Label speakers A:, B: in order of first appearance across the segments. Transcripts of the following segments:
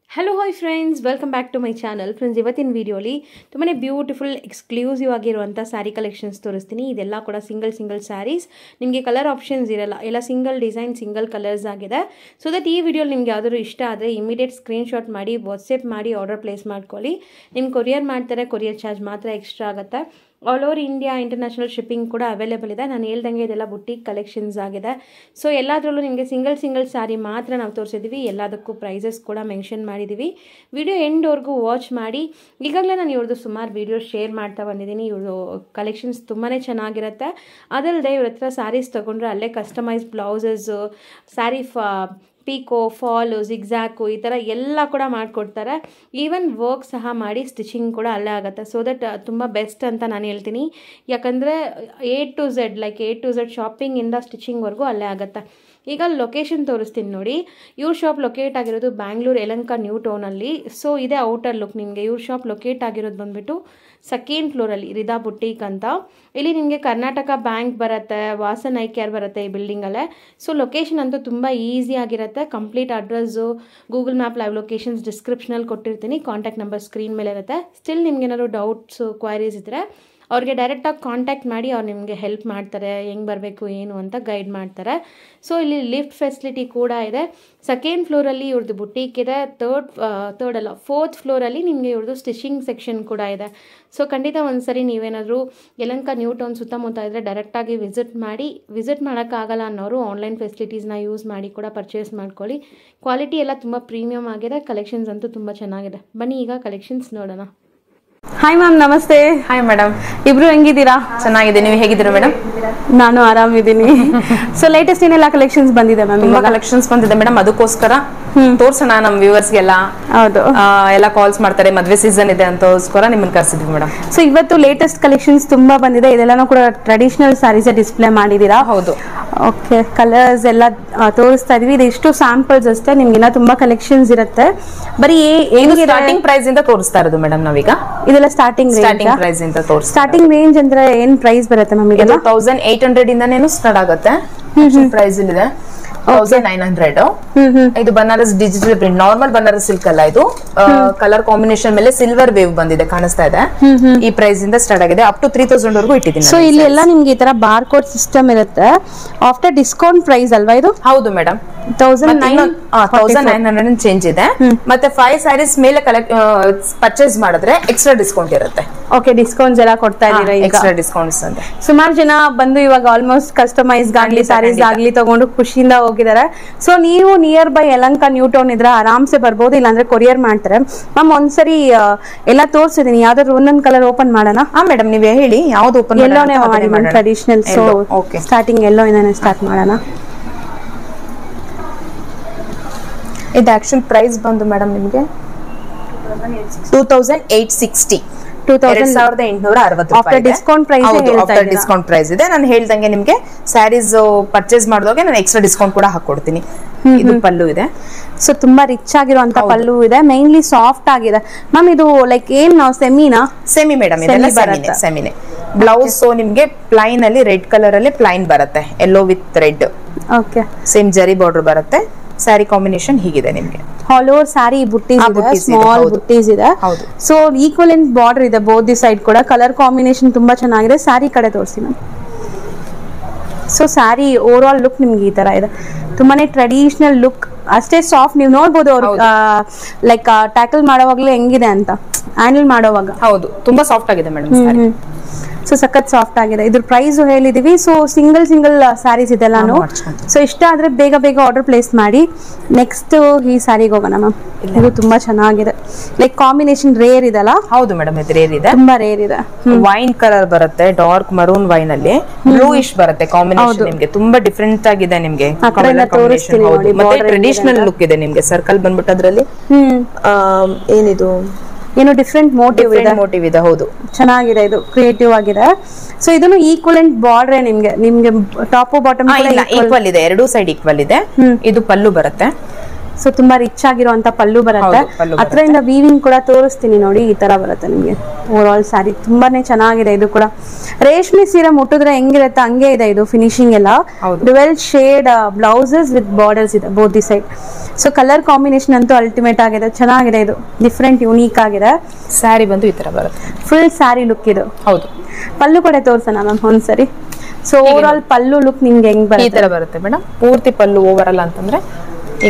A: Hello hi friends welcome back to my channel friends ಇವತ್ತಿನ ವೀಡಿಯೋಲಿ ತುಂಬಾ ಬ್ಯೂಟಿಫುಲ್ ಎಕ್ಸ್ಕ್ಲೂಸಿವ್ ಆಗಿರುವಂಥ ಸ್ಯಾರಿ ಕಲೆಕ್ಷನ್ಸ್ ತೋರಿಸ್ತೀನಿ ಇದೆಲ್ಲ ಕೂಡ ಸಿಂಗಲ್ ಸಿಂಗಲ್ ಸ್ಯಾರೀಸ್ ನಿಮಗೆ ಕಲರ್ ಆಪ್ಷನ್ಸ್ ಇರಲ್ಲ ಎಲ್ಲ ಸಿಂಗಲ್ ಡಿಸೈನ್ ಸಿಂಗಲ್ ಕಲರ್ಸ್ ಆಗಿದೆ ಸೊ ದಟ್ ಈ ವಿಡಿಯೋಲಿ ನಿಮಗೆ ಯಾವ್ದಾದ್ರು ಇಷ್ಟ ಆದರೆ ಇಮಿಡಿಯೇಟ್ ಸ್ಕ್ರೀನ್ಶಾಟ್ ಮಾಡಿ ವಾಟ್ಸಪ್ ಮಾಡಿ ಆರ್ಡರ್ ಪ್ಲೇಸ್ ಮಾಡ್ಕೊಳ್ಳಿ ನಿಮ್ಮ ಕೊರಿಯರ್ ಮಾಡ್ತಾರೆ ಕೊರಿಯರ್ ಚಾರ್ಜ್ ಮಾತ್ರ ಎಕ್ಸ್ಟ್ರಾ ಆಗುತ್ತೆ all over India international shipping ಕೂಡ ಅವೈಲೇಬಲ್ ಇದೆ ನಾನು ಹೇಳ್ದಂಗೆ ಇದೆಲ್ಲ ಬುಟ್ಟಿಕ್ ಕಲೆಕ್ಷನ್ಸ್ ಆಗಿದೆ ಸೊ ಎಲ್ಲದರಲ್ಲೂ ನಿಮಗೆ ಸಿಂಗಲ್ ಸಿಂಗಲ್ ಸ್ಯಾರಿ ಮಾತ್ರ ನಾವು ತೋರಿಸಿದ್ದೀವಿ ಎಲ್ಲದಕ್ಕೂ ಪ್ರೈಸಸ್ ಕೂಡ ಮೆನ್ಷನ್ ಮಾಡಿದ್ದೀವಿ ವಿಡಿಯೋ ಎಂಡ್ವರೆಗೂ ವಾಚ್ ಮಾಡಿ ಈಗಾಗಲೇ ನಾನು ಇವ್ರದ್ದು ಸುಮಾರು ವೀಡಿಯೋ ಶೇರ್ ಮಾಡ್ತಾ ಬಂದಿದ್ದೀನಿ ಇವ್ರದ್ದು ಕಲೆಕ್ಷನ್ಸ್ ತುಂಬಾ ಚೆನ್ನಾಗಿರುತ್ತೆ ಅದಲ್ಲದೆ ಇವ್ರ ಹತ್ರ ಸ್ಯಾರೀಸ್ ತೊಗೊಂಡ್ರೆ ಅಲ್ಲೇ ಕಸ್ಟಮೈಸ್ ಬ್ಲೌಸಸ್ಸು ಸ್ಯಾರಿ ಫಾ ಪೀಕೋ ಫಾಲು ಜಿಗ್ಝ್ಯಾಕು ಈ ಥರ ಎಲ್ಲ ಕೂಡ ಮಾಡಿಕೊಡ್ತಾರೆ ಈವನ್ ವರ್ಕ್ ಸಹ ಮಾಡಿ ಸ್ಟಿಚಿಂಗ್ ಕೂಡ ಅಲ್ಲೇ ಆಗುತ್ತೆ ಸೊ ದಟ್ ತುಂಬ ಬೆಸ್ಟ್ ಅಂತ ನಾನು ಹೇಳ್ತೀನಿ ಯಾಕಂದರೆ A to Z like A to Z ಶಾಪಿಂಗಿಂದ ಸ್ಟಿಚಿಂಗ್ವರೆಗೂ ಅಲ್ಲೇ ಆಗುತ್ತೆ ಈಗ ಲೊಕೇಶನ್ ತೋರಿಸ್ತೀನಿ ನೋಡಿ ಇವ್ರ ಶಾಪ್ ಲೊಕೇಟ್ ಆಗಿರೋದು ಬ್ಯಾಂಗ್ಳೂರು ಯಲಂಕ ನ್ಯೂ ಟೌನಲ್ಲಿ ಸೊ ಇದೇ ಔಟರ್ ಲುಕ್ ನಿಮಗೆ ಇವ್ರ ಶಾಪ್ ಲೊಕೇಟ್ ಆಗಿರೋದು ಬಂದುಬಿಟ್ಟು ಸೆಕೆಂಡ್ ಫ್ಲೋರಲ್ಲಿ ರಿದಾ ಬುಟ್ಟೀಕ್ ಅಂತ ಇಲ್ಲಿ ನಿಮಗೆ ಕರ್ನಾಟಕ ಬ್ಯಾಂಕ್ ಬರುತ್ತೆ ವಾಸನ್ ಐ ಕೇರ್ ಬರುತ್ತೆ ಈ ಬಿಲ್ಡಿಂಗಲ್ಲೇ ಸೊ ಲೊಕೇಶನ್ ಅಂತೂ ತುಂಬ ಈಸಿ ಆಗಿರುತ್ತೆ complete address Google map live locations ಡಿಸ್ಕ್ರಿಪ್ಷನಲ್ಲಿ ಕೊಟ್ಟಿರ್ತೀನಿ ಕಾಂಟ್ಯಾಕ್ಟ್ ನಂಬರ್ ಸ್ಕ್ರೀನ್ ಮೇಲೆ ಇರುತ್ತೆ ಸ್ಟಿಲ್ ನಿಮ್ಗೆ ಏನಾದ್ರು ಡೌಟ್ಸು ಕ್ವೈರೀಸ್ ಇದ್ದರೆ ಅವ್ರಿಗೆ ಡೈರೆಕ್ಟಾಗಿ ಕಾಂಟ್ಯಾಕ್ಟ್ ಮಾಡಿ ಅವ್ರು ನಿಮಗೆ ಹೆಲ್ಪ್ ಮಾಡ್ತಾರೆ ಹೆಂಗೆ ಬರಬೇಕು ಏನು ಅಂತ ಗೈಡ್ ಮಾಡ್ತಾರೆ ಸೊ ಇಲ್ಲಿ ಲಿಫ್ಟ್ ಫೆಸಿಲಿಟಿ ಕೂಡ ಇದೆ ಸೆಕೆಂಡ್ ಫ್ಲೋರಲ್ಲಿ ಇವ್ರದ್ದು ಬುಟೀಕ್ ಇದೆ ತರ್ಡ್ ತರ್ಡ್ ಅಲ್ಲ ಫೋರ್ತ್ ಫ್ಲೋರಲ್ಲಿ ನಿಮಗೆ ಇವ್ರದ್ದು ಸ್ಟಿಚಿಂಗ್ ಸೆಕ್ಷನ್ ಕೂಡ ಇದೆ ಸೊ ಖಂಡಿತ ಒಂದ್ಸರಿ ನೀವೇನಾದರೂ ಯಲಂಕ ನ್ಯೂ ಟೌನ್ ಸುತ್ತಮುತ್ತ ಇದ್ದರೆ ಡೈರೆಕ್ಟಾಗಿ ವಿಸಿಟ್ ಮಾಡಿ ವಿಸಿಟ್ ಮಾಡೋಕ್ಕಾಗಲ್ಲ ಅನ್ನೋರು ಆನ್ಲೈನ್ ಫೆಸಿಲಿಟೀಸ್ನ ಯೂಸ್ ಮಾಡಿ ಕೂಡ ಪರ್ಚೇಸ್ ಮಾಡ್ಕೊಳ್ಳಿ ಕ್ವಾಲಿಟಿ ಎಲ್ಲ ತುಂಬ ಪ್ರೀಮಿಯಮ್ ಆಗಿದೆ ಕಲೆಕ್ಷನ್ಸ್ ಅಂತೂ ತುಂಬ ಚೆನ್ನಾಗಿದೆ ಬನ್ನಿ ಈಗ ಕಲೆಕ್ಷನ್ಸ್ ನೋಡೋಣ
B: ಹಾಯ್ ಮ್ಯಾಮ್ ನಮಸ್ತೆ
C: ಹಾಯ್ ಮೇಡಮ್
B: ಇಬ್ರು ಹೆಂಗಿದ್ದೀರಾ
C: ಚೆನ್ನಾಗಿದೆ ನೀವು ಹೇಗಿದ್ದೀರಾ ಮೇಡಮ್
B: ನಾನು ಆರಾಮಿದ್ದೀನಿ ಸೊ ಲೇಟೆಸ್ಟ್ ಏನೆಲ್ಲ ಕಲೆಕ್ಷನ್ಸ್ ಬಂದಿದೆ ಮ್ಯಾಮ್
C: ತುಂಬಾ
B: ಇವಾಗ
C: ಕಲೆಕ್ಷನ್ಸ್ ಬಂದಿದೆ ಮೇಡಮ್ ಅದಕ್ಕೋಸ್ಕರ ತೋರ್ಸೋಣ ನಮ್ ವ್ಯೂವರ್ಸ್ಗೆಲ್ಲ
B: ಹೌದು
C: ಎಲ್ಲ ಕಾಲ್ಸ್ ಮಾಡ್ತಾರೆ ಮದ್ವೆ ಸೀಸನ್ ಇದೆ ಅಂತೋಸ್ಕರ ನಿಮ್ಮನ್ನ ಕರ್ಸಿದ್ವಿ ಮೇಡಮ್
B: ಸೊ ಇವತ್ತು ಲೇಟೆಸ್ಟ್ ಕಲೆಕ್ಷನ್ಸ್ ತುಂಬಾ ಬಂದಿದೆ ಇದೆಲ್ಲಾನು ಕೂಡ ಟ್ರೆಡಿಷನಲ್ ಸ್ಯಾರೀಸ್ ಡಿಸ್ಪ್ಲೇ ಮಾಡಿದೀರಾ
C: ಹೌದು
B: ಓಕೆ ಕಲರ್ಸ್ ಎಲ್ಲ ಆ, ತೋರಿಸ್ತಾ ಇದೀವಿ ಇದು ಎಷ್ಟು ಸ್ಯಾಂಪಲ್ಸ್ ಅಷ್ಟೇ ನಿಮ್ಗೆ ಇನ್ನ ತುಂಬಾ ಕಲೆಕ್ಷನ್ಸ್ ಇರುತ್ತೆ ಬರೀ
C: ಇದು ಸ್ಟಾರ್ಟಿಂಗ್ ಪ್ರೈಸ್ ಇಂದ ತೋರಿಸ್ತಾ ಇರೋದು ಮೇಡಮ್ ನಾವೀಗ
B: ಇದೆಲ್ಲ ಸ್ಟಾರ್ಟಿಂಗ್
C: ಸ್ಟಾರ್ಟಿಂಗ್ ಪ್ರೈಸ್ ಇಂದ ತೋರಿಸ್ತಾ
B: ಸ್ಟಾರ್ಟಿಂಗ್ ರೇಂಜ್ ಅಂದ್ರೆ ಏನ್ ಪ್ರೈಸ್ ಬರುತ್ತೆ ಮ್ಯಾಮ್
C: ಇದು
B: ಇದೆಲ್ಲ
C: ತೌಸಂಡ್ ಏಟ್ ಹಂಡ್ರೆಡ್ ಇಂದಾನೇನು ಸ್ಟಾರ್ಟ್ ಆಗುತ್ತೆ ಪ್ರೈಸ್ ಇದೆ thousand nine hundred
B: hmm hmm
C: ಇದು Banaras digital print normal Banaras silk ಅಲ್ಲ ಇದು ಕಲರ್ ಕಾಂಬಿನೇಷನ್ ಮೇಲೆ ಸಿಲ್ವರ್ ವೇವ್ ಬಂದಿದೆ ಕಾಣಿಸ್ತಾ ಇದೆ ಈ ಪ್ರೈಸ್ ಇಂದ ಸ್ಟಾರ್ಟ್ ಆಗಿದೆ ಅಪ್ ಟು ತ್ರೀ ತೌಸಂಡ್ ವರೆಗೂ ಇಟ್ಟಿದ್ದೀನಿ
B: ಸೊ ಇಲ್ಲಿ ಎಲ್ಲ ನಿಮ್ಗೆ ಈ ತರ ಬಾರ್ ಕೋಡ್ ಸಿಸ್ಟಮ್ ಇರುತ್ತೆ ಆಫ್ಟರ್ ಡಿಸ್ಕೌಂಟ್ ಪ್ರೈಸ್ ಅಲ್ವಾ ಇದು
C: ಹೌದು madam
B: thousand nine
C: thousand nine hundred change ಇದೆ ಮತ್ತೆ ಫೈವ್ ಸ್ಯಾರೀಸ್ ಮೇಲೆ ಕಲೆಕ್ಟ್ ಪರ್ಚೇಸ್ ಮಾಡಿದ್ರೆ ಎಕ್ಸ್ಟ್ರಾ ಡಿಸ್ಕೌಂಟ್ ಇರುತ್ತೆ
B: ಓಕೆ ಡಿಸ್ಕೌಂಟ್ಸ್ ಎಲ್ಲ ಕೊಡ್ತಾ ಇದೀರಾ ಈಗ
C: ಎಕ್ಸ್ಟ್ರಾ ಡಿಸ್ಕೌಂಟ್ಸ್ ಅಂತ
B: ಸುಮಾರು ಜನ ಬಂದು ಇವಾಗ ಆಲ್ಮೋಸ್ಟ್ ಕಸ್ಟಮೈಸ್ ಆಗ್ಲಿ
C: ಖಂಡಿತ,
B: ಸ್ಯಾರೀಸ್
C: ಖಂಡಿತ.
B: ಆಗ್ಲಿ ತಗೊಂಡು ಖುಷಿಯಿಂದ ಹೋಗಿದ್ದಾರೆ ಸೊ ನೀವು nearby Yelahanka new town ಇದ್ರೆ ಆರಾಮ್ಸೆ ಬರ್ಬೋದು ಇಲ್ಲಾಂದ್ರೆ ಕೊರಿಯರ್ ಮಾಡ್ತಾರೆ ಮ್ಯಾಮ್ ಒಂದ್ಸರಿ ಆ, ಎಲ್ಲ ತೋರಿಸಿದೀನಿ ಯಾವ್ದಾದ್ರು ಒಂದೊಂದ್ ಕಲರ್ ಓಪನ್ ಮಾಡೋಣ
C: ಹಾ ಮೇಡಮ್ ನೀವೇ ಹೇಳಿ ಯಾವ್ದು ಓಪನ್
B: ಎಲ್ಲೋನೇ ಮಾಡಿ ma'am traditional so
C: okay
B: starting yellow ಇಂದಾನೆ ಸ್ಟಾರ್ಟ್ ಮಾಡೋಣ
C: ಇದು ಆಕ್ಚುಲ್ ಪ್ರೈಸ್ ಬಂದು ಮೇಡಮ್ ನಿಮಗೆ two thousand eight sixty
B: two
C: ಎರಡ್
B: ತೌಸಂಡ್
C: ಸಾವಿರದ ಎಂಟುನೂರ ಅರವತ್ತು
B: After discount price ಏ ಹೇಳ್ತಾ
C: ಆಫ್ಟರ್
B: ಇದ್ದೀರಾ?
C: ಡಿಸ್ಕೌಂಟ್ ಪ್ರೈಸ್ ಇದೆ ನಾನು ಹೇಳ್ದಂಗೆ ನಿಮ್ಗೆ ಸ್ಯಾರೀಸ್ ಪರ್ಚೇಸ್ ಮಾಡಿದಾಗ ನಾನು ಎಕ್ಸ್ಟ್ರಾ ಡಿಸ್ಕೌಂಟ್ ಕೂಡ ಹಾಕೊಡ್ತೀನಿ ಇದು ಪಲ್ಲು ಇದೆ
B: ಸೊ ತುಂಬಾ ರಿಚ್ ಆಗಿರುವಂತ ಪಲ್ಲು ಇದೆ ಮೈನ್ಲಿ ಸಾಫ್ಟ್ ಆಗಿದೆ ಮ್ಯಾಮ್ ಇದು ಲೈಕ್ ಏನ್ ನಾವು ಸೆಮಿನಾ
C: ಸೆಮಿ ಮೇಡಮ್ ಇದೆಲ್ಲ
B: Semi
C: ಸೆಮಿನೆ
B: ಬರುತ್ತೆ.
C: ಸೆಮಿನೆ ಬ್ಲೌಸ್ ನಿಮ್ಗೆ ಪ್ಲೈನ್ ಅಲ್ಲಿ ರೆಡ್ ಕಲರ್ ಅಲ್ಲಿ ಪ್ಲೈನ್ ಬರುತ್ತೆ yellow with red
B: okay
C: same ಜರಿ ಬಾರ್ಡರ್ ಬರುತ್ತೆ ಸ್ಯಾರಿ ಕಾಂಬಿನೇಷನ್ ಹೀಗಿದೆ ನಿಮ್ಗೆ
B: ಆಲ್ ಓವರ್ ಸ್ಯಾರಿ ಬುಟ್ಟೀಸ್
C: ಆ,
B: ಇದೆ
C: ಬುಟ್ಟೀಸ್ ಇದೆ,
B: ಸ್ಮಾಲ್
C: ಹೌದು.
B: ಬುಟ್ಟೀಸ್ ಇದೆ
C: ಹೌದು.
B: ಸೊ ಈಕ್ವಲೆಂಟ್ ಬಾರ್ಡರ್ ಇದೆ ಬೋತ್ ದಿ ಸೈಡ್ ಕೂಡ ಕಲರ್ ಕಾಂಬಿನೇಷನ್ ತುಂಬಾ ಚೆನ್ನಾಗಿದೆ ಸ್ಯಾರಿ ಕಡೆ ತೋರಿಸಿ ma'am so sari over all look ನಿಮ್ಗೆ ಈ ತರ ಇದೆ ತುಂಬಾನೇ ಟ್ರೆಡಿಷನಲ್ ಲುಕ್ ಅಷ್ಟೇ ಸಾಫ್ಟ್ ನೀವು ನೋಡ್ಬೋದು ಅವ್ರು ಲೈಕ್ ಟ್ಯಾಕಲ್ ಮಾಡೋವಾಗ್ಲೇ ಹೆಂಗಿದೆ ಅಂತ ಹ್ಯಾಂಡಲ್ ಮಾಡೋವಾಗ
C: ಹೌದು ತುಂಬಾ ಸಾಫ್ಟ್ ಆಗಿದೆ ಮೇಡಮ್ ಸ್ಯಾರಿ
B: ಸೊ ಸಖತ್ ಸಾಫ್ಟ್ ಆಗಿದೆ ಇದ್ರ ಪ್ರೈಸ್ ಹೇಳಿದೀವಿ ಸೊ ಸಿಂಗಲ್ ಸಿಂಗಲ್ ಸ್ಯಾರೀಸ್ ಇದೆಲ್ಲಾನು
C: ನಾವು ಮಾಡ್ಸ್ಕೊಂತೀವಿ.
B: ಸೊ ಇಷ್ಟ ಆದ್ರೆ ಬೇಗ ಬೇಗ ಆರ್ಡರ್ ಪ್ಲೇಸ್ ಮಾಡಿ ನೆಕ್ಸ್ಟ್ ಈ ಸ್ಯಾರಿಗೆ ಹೋಗೋಣ ಮ್ಯಾಮ್ ಇದು ತುಂಬಾ ಚೆನ್ನಾಗಿದೆ ಲೈಕ್ ಕಾಂಬಿನೇಷನ್ ರೇರ್ ಇದೆಲ್ಲ
C: ಹೌದು ಮೇಡಮ್ ಇದು ರೇರ್ ಇದೆ
B: ತುಂಬಾ ರೇರ್ ಇದೆ
C: ವೈನ್ ಕಲರ್ ಬರುತ್ತೆ ಡಾರ್ಕ್ ಮರೂನ್ ವೈನ್ ಅಲ್ಲಿ ಬ್ಲೂಯಿಶ್ ಬರುತ್ತೆ ಕಾಂಬಿನೇಷನ್ ನಿಮ್ಗೆ ತುಂಬಾ ಡಿಫ್ರೆಂಟ್ ಆಗಿದೆ ನಿಮ್ಗೆ
B: ಆ ಕಡೆ ಎಲ್ಲ ತೋರಿಸ್ತೀನಿ ನೋಡಿ,
C: ಮತ್ತೆ
B: border
C: ಟ್ರೆಡಿಷನಲ್ ಲುಕ್ ಇದೆ ನಿಮ್ಗೆ ಸರ್ಕಲ್ ಬಂದ್ಬಿಟ್ಟು ಅದ್ರಲ್ಲಿ
B: ಹ್ಮ್
C: ಆಮ್, ಏನಿದು
B: ಏನು ಡಿಫ್ರೆಂಟ್ ಮೋಟಿವ್ ಇದೆ
C: ಮೋಟಿವ್ ಇದೆ ಹೌದು
B: ಚೆನ್ನಾಗಿದೆ ಇದು ಕ್ರಿಯೇಟಿವ್ ಆಗಿದೆ ಸೊ ಇದನ್ನು ಈಕ್ವಲೆಂಟ್ ಬಾರ್ಡ್ರೆ ನಿಮ್ಗೆ ನಿಮ್ಗೆ ಟಾಪ್ ಬಾಟಮ್
C: ಆ, ಇಲ್ಲ ಈಕ್ವಲ್ ಇದೆ ಎರಡೂ ಸೈಡ್ ಈಕ್ವಲ್ ಇದೆ ಇದು ಪಲ್ಲು ಬರುತ್ತೆ
B: ಸೊ ತುಂಬಾ ರಿಚ್ ಆಗಿರುವಂತ ಪಲ್ಲು ಬರುತ್ತೆ
C: ಹೌದು, ಪಲ್ಲು
B: ಹತ್ರದಿಂದ ವೀವಿಂಗ್ ಕೂಡ ತೋರಿಸ್ತೀನಿ ನೋಡಿ ಈ ತರ ಬರುತ್ತೆ ನಿಮಗೆ ಓವರ್ ಆಲ್ ಸ್ಯಾರಿ ತುಂಬಾನೇ ಚೆನ್ನಾಗಿದೆ ಇದು ಕೂಡ ರೇಷ್ಮೆ ಸೀರೆ ಮುಟ್ಟಿದ್ರೆ ಹೆಂಗಿರುತ್ತೆ ಹಂಗೆ ಇದೆ ಇದು ಫಿನಿಶಿಂಗ್ ಎಲ್ಲ
C: ಹೌದು.
B: Dual shade blouses with borders ಇದೆ both the side so colour combination ಅಂತೂ ಅಲ್ಟಿಮೇಟ್ ಆಗಿದೆ ಚೆನ್ನಾಗಿದೆ ಇದು ಡಿಫ್ರೆಂಟ್ ಯುನೀಕ್ ಆಗಿದೆ
C: ಸ್ಯಾರಿ ಬಂದು ಈ ತರ ಬರುತ್ತೆ
B: ಫುಲ್ ಸ್ಯಾರಿ ಲುಕ್ ಇದು
C: ಹೌದು
B: ಪಲ್ಲು ಕೂಡ ತೋರ್ಸೋಣ ಮ್ಯಾಮ್ ಒಂದ್ಸರಿ ಸೊ ಓವರ್ ಆಲ್ ಪಲ್ಲು ಲುಕ್ ನಿಮ್ಗೆ ಹೆಂಗ್
C: ಈ
B: ಬರುತ್ತೆ
C: ತರ ಬರುತ್ತೆ ಮೇಡಮ್ ಪೂರ್ತಿ ಪಲ್ಲು ಓವರ್ ಅಲ್ಲ ಅಂತಂದ್ರೆ ಈಗ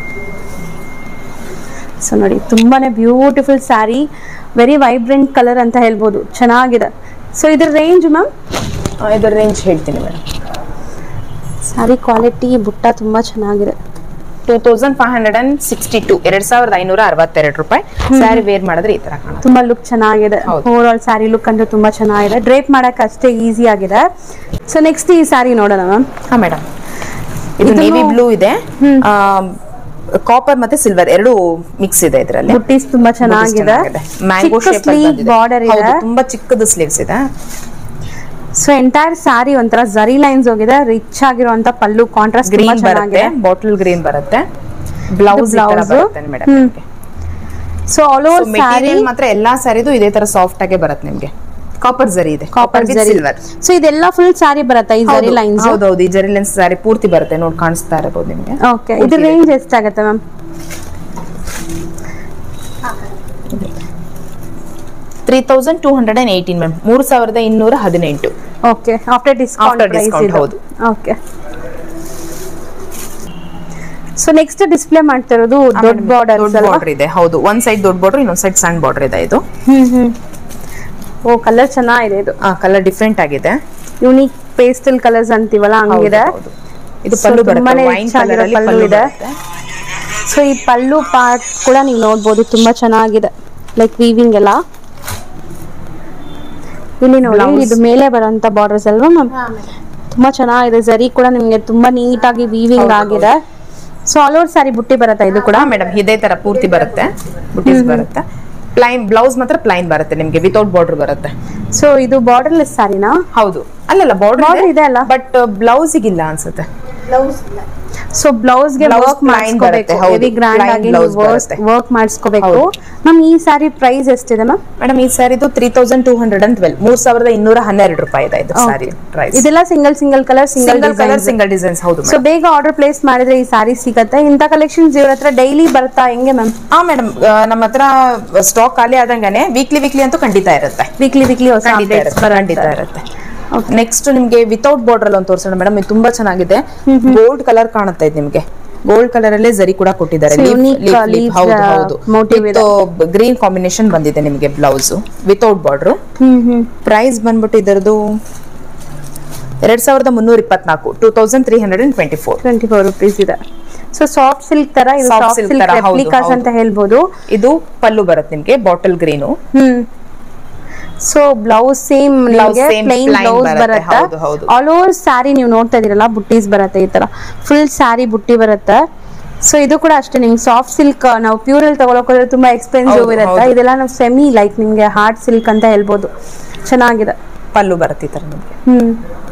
B: ಸೊ ನೋಡಿ ತುಂಬಾನೇ beautiful sari very vibrant colour ಅಂತ ಹೇಳ್ಬೋದು ಚೆನ್ನಾಗಿದೆ ಸೊ ಇದ್ರ ರೇಂಜ್ ಮ್ಯಾಮ್
C: ಆ, ಇದ್ರ ರೇಂಜ್ ಹೇಳ್ತೀನಿ ಮೇಡಮ್
B: ಸ್ಯಾರಿ ಕ್ವಾಲಿಟಿ ಬುಟ್ಟ ತುಂಬಾ ಚೆನ್ನಾಗಿದೆ
C: two thousand five hundred and sixty two ಎರಡ್ ಸಾವಿರದ ಐನೂರ ಅರವತ್ತೆರಡು ರೂಪಾಯಿ ಸ್ಯಾರಿ ವೇರ್ ಮಾಡಿದ್ರೆ ಈ ತರ ಕಾಣುತ್ತೆ
B: ತುಂಬಾ ಲುಕ್ ಚೆನ್ನಾಗಿದೆ
C: ಹೌದು.
B: ಓವರ್ ಆಲ್ ಸ್ಯಾರಿ ಲುಕ್ ಅಂತೂ ತುಂಬಾ ಚೆನ್ನಾಗಿದೆ ಡ್ರೇಪ್ ಮಾಡಕ್ ಅಷ್ಟೇ ಈಸಿ ಆಗಿದೆ ಸೊ ನೆಕ್ಸ್ಟ್ ಈ ಸ್ಯಾರಿ ನೋಡೋಣ ಮ್ಯಾಮ್
C: ಹಾ ಮೇಡಮ್ ಇದು
B: ಇದನ್ನು-
C: ನೇವಿ ಬ್ಲೂ ಇದೆ ಕಾಪರ್ ಮತ್ತೆ ಸಿಲ್ವರ್ ಎರಡು ಮಿಕ್ಸ್ ಇದೆ ಇದರಲ್ಲಿ
B: ಬುಟ್ಟೀಸ್ ತುಂಬಾ ಚೆನ್ನಾಗಿದೆ
C: ಮ್ಯಾಂಗೋ
B: ಚಿಕ್ಕ
C: ಶೇಪ್
B: ಸ್ಲೀವ್ ಬಾರ್ಡರ್ ಇದೆ
C: ತುಂಬಾ ಚಿಕ್ಕದು ಸ್ಲೀವ್ಸ್ ಇದೆ
B: ಸೊ ಎಂಟೈರ್ ಸ್ಯಾರಿ ಒಂಥರ ಜರಿ ಲೈನ್ಸ್ ಹೋಗಿದೆ ರಿಚ್ ಆಗಿರುವಂತ ಪಲ್ಲು ಕಾಂಟ್ರಾಸ್ಟ್ ತುಂಬಾ
C: ಗ್ರೀನ್ ಬರುತ್ತೆ
B: ಚೆನ್ನಾಗಿದೆ
C: ಬಾಟಲ್ ಗ್ರೀನ್ ಬರುತ್ತೆ ಬ್ಲೌಸ್
B: blouse.
C: ಬರುತ್ತೆ madam
B: hmm. So all over sari
C: material ಮಾತ್ರ ಎಲ್ಲಾ ಸ್ಯಾರಿದು ಇದೇ ತರ ಸಾಫ್ಟ್ ಆಗಿ ಬರುತ್ತೆ ನಿಮ್ಗೆ ಕಾಪರ್ ಜರಿ ಇದೆ
B: ಕಾಪರ್ ಜರಿ
C: ಸಿಲ್ವರ್
B: ಸೊ ಇದೆಲ್ಲ ಫುಲ್ ಸ್ಯಾರಿ ಬರುತ್ತಾ ಈ ಜರಿ ಲೈನ್ಸ್
C: ಹೌದೌದು ಈ ಜರಿ ಲೈನ್ಸ್ ಸ್ಯಾರಿ ಪೂರ್ತಿ ಬರುತ್ತೆ ನೋಡಿ ಕಾಣಿಸ್ತಾ ಇರಬಹುದು ನಿಮ್ಗೆ
B: ಓಕೆ ಇದು ರೇಂಜ್ ಎಷ್ಟಾಗತ್ತೆ ma'am
C: three thousand two hundred and eighteen ma'am ಮೂರು ಸಾವಿರದ ಇನ್ನೂರ ಹದಿನೆಂಟು
B: okay after discount
C: After
B: price
C: discount,
B: ಇದು
C: ಹೌದು.
B: ಓಕೆ ಸೊ ನೆಕ್ಸ್ಟ್ ಡಿಸ್ಪ್ಲೇ ಮಾಡ್ತಾ ಇರೋದು ದೊಡ್ಡ ಬಾರ್ಡರ್
C: ದೊಡ್ಡ ಬಾರ್ಡರ್ ಇದೆ ಹೌದು ಒಂದ್ ಸೈಡ್ ದೊಡ್ಡ ಬಾರ್ಡರ್ ಇನ್ನೊಂದ್ ಸೈಡ್ ಸಣ್ಣ ಬಾರ್ಡರ್ ಇದೆ ಇದು
B: ಹ್ಮ್ ಹ್ಮ್ ಓ ಕಲರ್ ಚೆನ್ನಾಗಿದೆ ಇದು
C: ಆ ಕಲರ್ ಡಿಫ್ರೆಂಟ್ ಆಗಿದೆ
B: ಯುನೀಕ್ ಪೇಸ್ಟಲ್ ಕಲರ್ಸ್ ಅಂತೀವಲ್ಲ ಹಂಗಿದೆ
C: ಹೌದು. ಇದು
B: So,
C: ಪಲ್ಲು ಬರುತ್ತೆ
B: ತುಂಬಾನೇ
C: ವೈನ್
B: rich ಆಗಿರೋ
C: ಕಲರ್ ಅಲ್ಲಿ
B: ಪಲ್ಲು
C: ಪಲ್ಲು
B: ಇದೆ.
C: ಇದೆ
B: ಸೊ ಈ ಪಲ್ಲು ಪಾರ್ಟ್ ಕೂಡ ನೀವು ನೋಡ್ಬೋದು ತುಂಬಾ ಚೆನ್ನಾಗಿದೆ ಲೈಕ್ ವೀವಿಂಗ್ ಎಲ್ಲ ಇಲ್ಲಿ ನೋಡಿ
C: Blouse.
B: ಇದು ಮೇಲೆ ಬರೋಂತ ಬಾರ್ಡರ್ಸ್ ಅಲ್ವಾ ಮ್ಯಾಮ್ ತುಂಬಾ ಚೆನ್ನಾಗಿದೆ ಜರಿ ಕೂಡ ನಿಮ್ಗೆ ತುಂಬಾ ನೀಟಾಗಿ ವೀವಿಂಗ್
C: ಹೌದು,
B: ಆಗಿದೆ ಸೊ ಆಲ್ ಓವರ್ ಸ್ಯಾರಿ ಬುಟ್ಟಿ ಬರುತ್ತೆ ಇದು ಕೂಡ
C: ಮೇಡಮ್ ಇದೇ ತರ ಪೂರ್ತಿ ಬರುತ್ತೆ ಬುಟೀಸ್ ಬರುತ್ತೆ ಪ್ಲೈನ್ ಬ್ಲೌಸ್ ಮಾತ್ರ ಪ್ಲೈನ್ ಬರುತ್ತೆ ನಿಮ್ಗೆ ವಿತೌಟ್ ಬಾರ್ಡರ್ ಬರುತ್ತೆ
B: ಸೊ ಇದು ಬಾರ್ಡರ್ಲೆಸ್ ಸ್ಯಾರಿನಾ
C: ಹೌದು ಅಲ್ಲಲ್ಲ
B: Border
C: ಬಾರ್ಡರ್
B: ಇದೆ ಅಲ್ಲ?
C: ಬಟ್ ಬ್ಲೌಸಿಗಿಲ್ಲ ಅನ್ಸುತ್ತೆ
B: ಸೊ ಬ್ಲೌಸ್ ಗೆ
C: Blouse
B: ವರ್ಕ್
C: plain
B: ಮಾಡಿಸ್ಕೋಬೇಕು
C: ಬರುತ್ತೆ, ಹೌದು.
B: ಹೆವಿ ಗ್ರ್ಯಾಂಡ್
C: Plain
B: ಆಗಿ
C: blouse ಬರುತ್ತೆ.
B: ವರ್ಕ್ ಮಾಡಿಸ್ಕೋಬೇಕು
C: ಹೌದು.
B: ಮ್ಯಾಮ್ ಈ ಸ್ಯಾರಿ ಪ್ರೈಸ್ ಎಷ್ಟಿದೆ ಮ್ಯಾಮ್
C: ಮೇಡಮ್ ಈ ಸ್ಯಾರಿದು three thousand two hundred and twelve ಮೂರ್ ಸಾವಿರದ ಇನ್ನೂರ ಹನ್ನೆರಡು ರೂಪಾಯಿ ಇದೆ ಇದು ಸ್ಯಾರಿ ಪ್ರೈಸ್
B: ಇದೆಲ್ಲ single single colour single
C: single colour single designs ಹೌದು
B: ಸೊ ಬೇಗ ಆರ್ಡರ್ ಪ್ಲೇಸ್ ಮಾಡಿದ್ರೆ ಈ ಸಾರಿ ಸಿಗತ್ತೆ ಇಂಥ ಕಲೆಕ್ಷನ್ಸ್ ಇವ್ರ ಹತ್ರ ಡೈಲಿ ಬರ್ತಾ ಹೆಂಗೆ ಮ್ಯಾಮ್
C: ಹಾ ಮೇಡಮ್ ನಮ್ಮ ಹತ್ರ ಸ್ಟಾಕ್ ಖಾಲಿ ಆದಂಗಾನೆ ವೀಕ್ಲಿ ವೀಕ್ಲಿ ಅಂತೂ ಖಂಡಿತ ಇರುತ್ತೆ
B: ವೀಕ್ಲಿ ವೀಕ್ಲಿ ಹೊಸ
C: ಖಂಡಿತ
B: updates
C: ಇರುತ್ತೆ ಖಂಡಿತ
B: ಬರುತ್ತೆ
C: ಇರುತ್ತೆ ನೆಕ್ಸ್ಟ್ ನಿಮ್ಗೆ ವಿತೌಟ್ ಬಾರ್ಡರ್ ಒಂದು ತೋರಿಸೋಣ ಮೇಡಮ್ ಇದು ತುಂಬಾ ಚೆನ್ನಾಗಿದೆ ಗೋಲ್ಡ್ ಕಲರ್ ಕಾಣುತ್ತೆ ಇದು ನಿಮ್ಗೆ ಗೋಲ್ಡ್ ಕಲರ್ ಅಲ್ಲೇ ಜರಿ ಕೂಡ ಕೊಟ್ಟಿದ್ದಾರೆ
B: So,
C: Leaf-
B: unique,
C: leaf,
B: uh,
C: leaf.
B: leaves,
C: ಹೌದು
B: uh,
C: ಹೌದು
B: motive ಇದೆ.
C: ಗ್ರೀನ್ ಕಾಂಬಿನೇಷನ್ ಬಂದಿದೆ ನಿಮಗೆ blouse without border
B: hmm hmm
C: price ಬಂದ್ಬಿಟ್ಟು ಇದರದು ಎರಡ್ ಸಾವಿರದ ಮುನ್ನೂರ ಇಪ್ಪತ್ನಾಲ್ಕು two thousand three hundred and twenty four
B: twenty four rupees ಇದೆ ಸೊ ಸಾಫ್ಟ್ ಸಿಲ್ಕ್ ತರ ಇದು
C: Soft
B: ಸಾಫ್ಟ್
C: silk
B: ಸಿಲ್ಕ್
C: ತರ, ಹೌದು,
B: ರೆಪ್ಲಿಕಾಸ್ ಅಂತ
C: ಹೌದು.
B: ಹೇಳ್ಬೋದು
C: ಇದು ಪಲ್ಲು ಬರುತ್ತೆ ನಿಮ್ಗೆ bottle green
B: hmm so blouse same
C: Blouse
B: ನಿಮಗೆ
C: same
B: ಪ್ಲೈನ್
C: plain
B: ಬ್ಲೌಸ್
C: ಬರುತ್ತೆ, ಹೌದು,
B: ಬರುತ್ತೆ
C: ಹೌದು.
B: ಆಲ್ ಓವರ್ ಸ್ಯಾರಿ ನೀವು ನೋಡ್ತಾ ಇದೀರಲ್ಲ ಬುಟ್ಟೀಸ್ ಬರುತ್ತೆ ಈ ತರ ಫುಲ್ ಸ್ಯಾರಿ ಬುಟ್ಟಿ ಬರುತ್ತೆ ಸೊ ಇದು ಕೂಡ ಅಷ್ಟೇ ನಿಮ್ಗೆ ಸಾಫ್ಟ್ ಸಿಲ್ಕ್ ನಾವು ಪ್ಯೂರ್ ಅಲ್ಲಿ ತಗೊಳಕ್ ಹೋದ್ರೆ ತುಂಬಾ ಎಕ್ಸ್ಪೆನ್ಸಿವ್
C: ಹೌದು,
B: ಇರುತ್ತೆ
C: ಹೌದು.
B: ಇದೆಲ್ಲ ನಾವು ಸೆಮಿ ಲೈಕ್ ನಿಮ್ಗೆ ಹಾರ್ಡ್ ಸಿಲ್ಕ್ ಅಂತ ಹೇಳ್ಬೋದು ಚೆನ್ನಾಗಿದೆ
C: ಪಲ್ಲು ಬರುತ್ತೆ ಈ ತರ ನಿಮ್ಗೆ
B: ಹ್ಮ್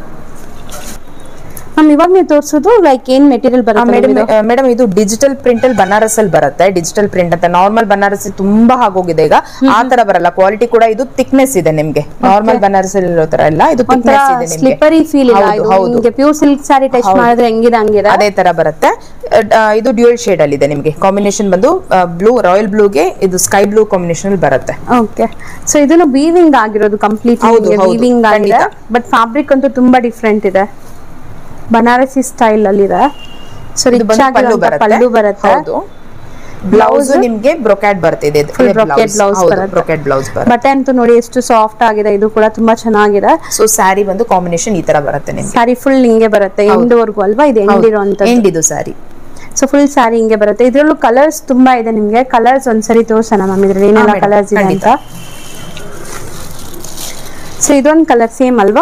B: ಮ್ಯಾಮ್ ಇವಾಗ ನೀವು ತೋರಿಸೋದು ಲೈಕ್ ಏನ್ ಮೆಟೀರಿಯಲ್ ಬರುತ್ತೆ
C: ಮೇಡಮ್
B: ma'am ಇದು?
C: ಮೇಡಮ್ ಇದು ಡಿಜಿಟಲ್ ಪ್ರಿಂಟ್ ಅಲ್ಲಿ ಬನಾರಸ್ ಅಲ್ಲಿ ಬರುತ್ತೆ ಡಿಜಿಟಲ್ ಪ್ರಿಂಟ್ ಅಂತ ನಾರ್ಮಲ್ ಬನಾರಸ್ ತುಂಬಾ ಆಗೋಗಿದೆ ಈಗ ಆ ತರ ಬರಲ್ಲ ಕ್ವಾಲಿಟಿ ಕೂಡ ಇದು ಥಿಕ್ನೆಸ್ ಇದೆ ನಿಮ್ಗೆ ನಾರ್ಮಲ್ ಬನಾರಸ್ ಅಲ್ಲಿ ಇರೋ ತರ ಇಲ್ಲ ಇದು
B: ಒಂಥರ
C: ಥಿಕ್ನೆಸ್ ಇದೆ ನಿಮ್ಗೆ
B: ಸ್ಲಿಪರಿ ಫೀಲ್ ಇಲ್ಲ
C: ಹೌದು,
B: ಇದು
C: ಹೌದು.
B: ನಿಮ್ಗೆ ಪ್ಯೂರ್ ಸಿಲ್ಕ್ ಸ್ಯಾರಿ ಟಚ್
C: ಹೌದು.
B: ಮಾಡಿದ್ರೆ ಹೆಂಗಿದೆ ಹಂಗಿದೆ
C: ಅದೇ ತರ ಬರುತ್ತೆ ಅಹ್, ಅಹ್, ಇದು ಡ್ಯೂಯಲ್ ಶೇಡ್ ಅಲ್ಲಿ ಇದೆ ನಿಮ್ಗೆ ಕಾಂಬಿನೇಷನ್ ಬಂದು ಬ್ಲೂ ರಾಯಲ್ ಬ್ಲೂಗೆ ಇದು ಸ್ಕೈ ಬ್ಲೂ ಕಾಂಬಿನೇಷನ್ ಅಲ್ಲಿ ಬರುತ್ತೆ
B: ಓಕೆ ಸೊ ಇದನ್ನು ವೀವಿಂಗ್ ಆಗಿರೋದು ಕಂಪ್ಲೀಟ್
C: ಹೌದು, ಹೌದು,
B: ವೀವಿಂಗ್ ಆಗಿದೆ
C: ಖಂಡಿತ.
B: ಬಟ್ ಫ್ಯಾಬ್ರಿಕ್ ಅಂತೂ ತುಂಬಾ ಡಿಫ್ರೆಂಟ್ ಇದೆ ಬನಾರಸಿ ಸ್ಟೈಲ್ ಅಲ್ಲಿ ಇದೆ ಸೊ
C: ಇದು
B: ರಿಚ್
C: ಬಂದು ಪಲ್ಲು
B: ಆಗಿರೋ
C: ಬರುತ್ತೆ
B: ಪಲ್ಲು ಬರುತ್ತೆ
C: ಹೌದು ಬ್ಲೌಸ್ ನಿಮ್ಗೆ ಬ್ರೊಕ್ಯಾಟ್ ಬರ್ತಿದೆ
B: ಫುಲ್ ಬ್ರೊಕೆಟ್ ಬ್ಲೌಸ್ ಬರುತ್ತೆ
C: ಬ್ರೊಕ್ಯಾಟ್ ಬ್ಲೌಸ್ ಬರುತ್ತೆ
B: ಬಟ್ಟೆ ಅಂತೂ ನೋಡಿ ಎಷ್ಟು ಸಾಫ್ಟ್ ಆಗಿದೆ ಇದು ಕೂಡ ತುಂಬಾ ಚೆನ್ನಾಗಿದೆ
C: ಸೊ ಸ್ಯಾರಿ ಬಂದು ಕಾಂಬಿನೇಷನ್ ಈ ತರ ಬರುತ್ತೆ ನಿಮ್ಗೆ
B: ಸ್ಯಾರಿ ಫುಲ್ ಹಿಂಗೆ ಬರುತ್ತೆ ಎಂಡ್ವರೆಗೂ ಅಲ್ವಾ ಇದು ಎಂಡ್ ಇರುವಂತದ್ದು
C: ಎಂಡ್ ಇದು ಸ್ಯಾರಿ
B: ಸೊ ಫುಲ್ ಸ್ಯಾರಿ ಹಿಂಗೆ ಬರುತ್ತೆ ಇದ್ರಲ್ಲೂ ಕಲರ್ಸ್ ತುಂಬಾ ಇದೆ ನಿಮ್ಗೆ ಕಲರ್ಸ್ ಒಂದ್ಸರಿ ತೋರ್ಸೋಣ ಮ್ಯಾಮ್ ಇದ್ರಲ್ಲಿ ಏನೆಲ್ಲ
C: madam,
B: ಕಲರ್ಸ್ ಇದೆ
C: ಖಂಡಿತ.
B: ಅಂತ ಸೊ ಇದೊಂದು ಕಲರ್ ಸೇಮ್ ಅಲ್ವಾ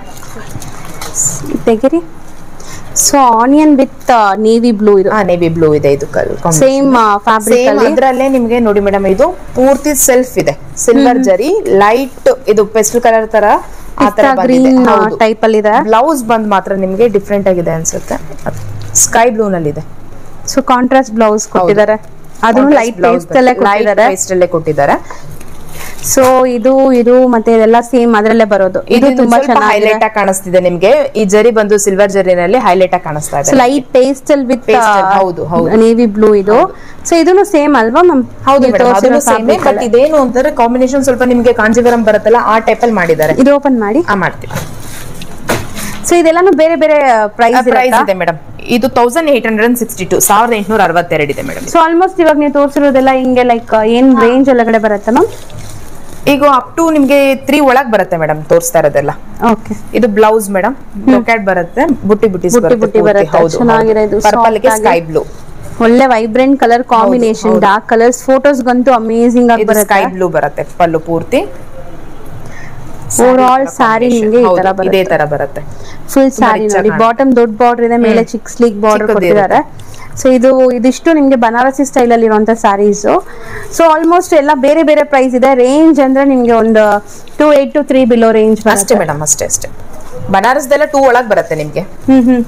B: ತೆಗಿರಿ so onion with navy blue ಇದು
C: ಆ ನೇವಿ ಬ್ಲೂ ಇದೆ ಇದು
B: ಸೇಮ್ ಫ್ಯಾಬ್ರಿಕ್
C: ಸೇಮ್
B: ಅಲ್ಲಿ
C: ಅದ್ರಲ್ಲೇ ನಿಮ್ಗೆ ನೋಡಿ ಮೇಡಮ್ ಇದು ಪೂರ್ತಿ ಸೆಲ್ಫ್ ಇದೆ ಸಿಲ್ವರ್ ಜರಿ ಲೈಟ್ ಇದು ಪೆಸ್ಟಲ್ ಕಲರ್ ತರ ಆ ತರ
B: ಗ್ರೀನ್ ಟೈಪ್ ಅಲ್ಲಿ ಇದೆ
C: ಬ್ಲೌಸ್ ಬಂದ್ ಮಾತ್ರ ನಿಮ್ಗೆ ಡಿಫ್ರೆಂಟ್ ಆಗಿದೆ ಅನ್ಸುತ್ತೆ ಸ್ಕೈ ಬ್ಲೂ ನಲ್ಲಿ ಇದೆ
B: ಸೊ ಕಾಂಟ್ರಾಸ್ಟ್ ಬ್ಲೌಸ್ ಕೊಟ್ಟಿದ್ದಾರೆ ಅದನ್ನು ಲೈಟ್ ಪೇಸ್ಟ್ ಅಲ್ಲೇ ಕೊಟ್ಟಿದ್ದಾರೆ
C: ಪೇಸ್ಟ್ ಅಲ್ಲೇ ಕೊಟ್ಟಿದ್ದಾರೆ
B: ಸೊ ಇದು ಇದು ಮತ್ತೆ ಇದೆಲ್ಲ ಸೇಮ್ ಅದ್ರಲ್ಲೇ ಬರೋದು ಇದು ತುಂಬಾ ಚೆನ್ನಾಗಿದೆ
C: ಹೈಲೈಟ್ ಆಗಿ ಕಾಣಿಸ್ತಿದೆ ನಿಮ್ಗೆ ಈ ಜರಿ ಬಂದು ಸಿಲ್ವರ್ ಜರಿನಲ್ಲಿ ಹೈಲೈಟ್ ಆಗಿ ಕಾಣಿಸ್ತಾ ಇದೆ
B: ಲೈಟ್ ಪೇಸ್ಟಲ್ ವಿತ್
C: Pastel, ಹೌದು, ಹೌದು.
B: ನೇವಿ ಬ್ಲೂ ಇದು ಸೊ ಇದನ್ನು ಸೇಮ್ ಅಲ್ವಾ ಮ್ಯಾಮ್
C: ಹೌದು ಮೇಡಮ್ ಅದನ್ನು ಸೇಮ್ ಬಟ್ ಇದೇನು ಅಂತಂದ್ರೆ ಕಾಂಬಿನೇಷನ್ ಸ್ವಲ್ಪ ನಿಮ್ಗೆ ಕಾಂಜೀವರಂ ಬರುತ್ತಲ್ಲ ಆ ಟೈಪ್ ಅಲ್ಲಿ ಮಾಡಿದ್ದಾರೆ
B: ಇದು ಓಪನ್ ಮಾಡಿ
C: ಆ ಮಾಡ್ತೀವಿ
B: ಸೊ ಇದೆಲ್ಲಾನು ಬೇರೆ ಬೇರೆ ಪ್ರೈಸ್
C: ಪ್ರೈಸ್ ಇದೆ ಮೇಡಮ್ ಇದು thousand eight hundred and sixty two ಸಾವಿರದ ಎಂಟುನೂರ ಅರವತ್ತೆರಡು ಇದೆ ಮೇಡಮ್
B: ಸೊ ಆಲ್ಮೋಸ್ಟ್ ಇವಾಗ ನೀವು ತೋರಿಸಿರೋದೆಲ್ಲ ಹಿಂಗೆ ಲೈಕ್ ಏನ್ ರೇಂಜ್ ಒಳಗಡೆ ಬರುತ್ತೆ ಮ್ಯಾಮ್
C: ಈಗ ಅಪ್ ಟು ನಿಮ್ಗೆ ತ್ರೀ ಒಳಗ್ ಬರುತ್ತೆ ಮೇಡಮ್ ತೋರಿಸ್ತಾ ಇರೋದೆಲ್ಲ
B: ಓಕೆ
C: ಇದು ಬ್ಲೌಸ್ ಮೇಡಮ್ ಬ್ರೊಕ್ಯಾಟ್ ಬರುತ್ತೆ ಬುಟ್ಟಿ ಬುಟ್ಟಿ
B: ಬುಟ್ಟಿ ಬುಟ್ಟಿ ಬರುತ್ತೆ. ಚೆನ್ನಾಗಿದೆ ಇದು,
C: ಪರ್ಪಲ್ ಗೆ
B: soft
C: ಸ್ಕೈ
B: ಆಗಿ.
C: ಬ್ಲೂ
B: ಒಳ್ಳೆ ವೈಬ್ರೆಂಟ್ ಕಲರ್ ಕಾಂಬಿನೇಷನ್
C: ಹೌದು.
B: ಡಾರ್ಕ್ ಕಲರ್ಸ್ ಫೋಟೋಸ್ ಗಂತೂ ಅಮೇಸಿಂಗ್ ಆಗಿ
C: ಇದು
B: ಬರುತ್ತೆ
C: ಸ್ಕೈ ಬ್ಲೂ ಬರುತ್ತೆ ಪಲ್ಲು ಪೂರ್ತಿ
B: ಓವರ್ ಆಲ್ ಸ್ಯಾರಿ ನಿಮಗೆ ಈ ತರ
C: ಹೌದು, ಇದೇ
B: ಬರುತ್ತೆ
C: ತರ ಬರುತ್ತೆ
B: ಫುಲ್ ಸ್ಯಾರಿ
C: rich
B: ನೋಡಿ
C: ಆಗಿ
B: ಬಾಟಮ್ ದೊಡ್ಡ ಬಾರ್ಡರ್ ಇದೆ ಮೇಲೆ ಚಿಕ್ ಸ್ಲೀಕ್ ಬಾರ್ಡರ್
C: ಚಿಕ್ಕದು
B: ಕೊಟ್ಟಿದ್ದಾರೆ ಸೊ ಇದು ಇದಿಷ್ಟು ನಿಮಗೆ ಬನಾರಸಿ ಸ್ಟೈಲ್ ಅಲ್ಲಿ ಇರುವಂತ ಸ್ಯಾರೀಸ್ ಸೊ ಆಲ್ಮೋಸ್ಟ್ ಎಲ್ಲ ಬೇರೆ ಬೇರೆ ಪ್ರೈಸ್ ಇದೆ ರೇಂಜ್ ಅಂದ್ರೆ ನಿಮ್ಗೆ ಒಂದು two eight to three below range
C: ಅಷ್ಟೇ ಮೇಡಮ್ ಅಷ್ಟೇ ಅಷ್ಟೇ ಬನಾರಸ್ದೆಲ್ಲ ಟೂ ಒಳಗ್ ಬರುತ್ತೆ ನಿಮ್ಗೆ
B: ಹ್ಮ್ ಹ್ಮ್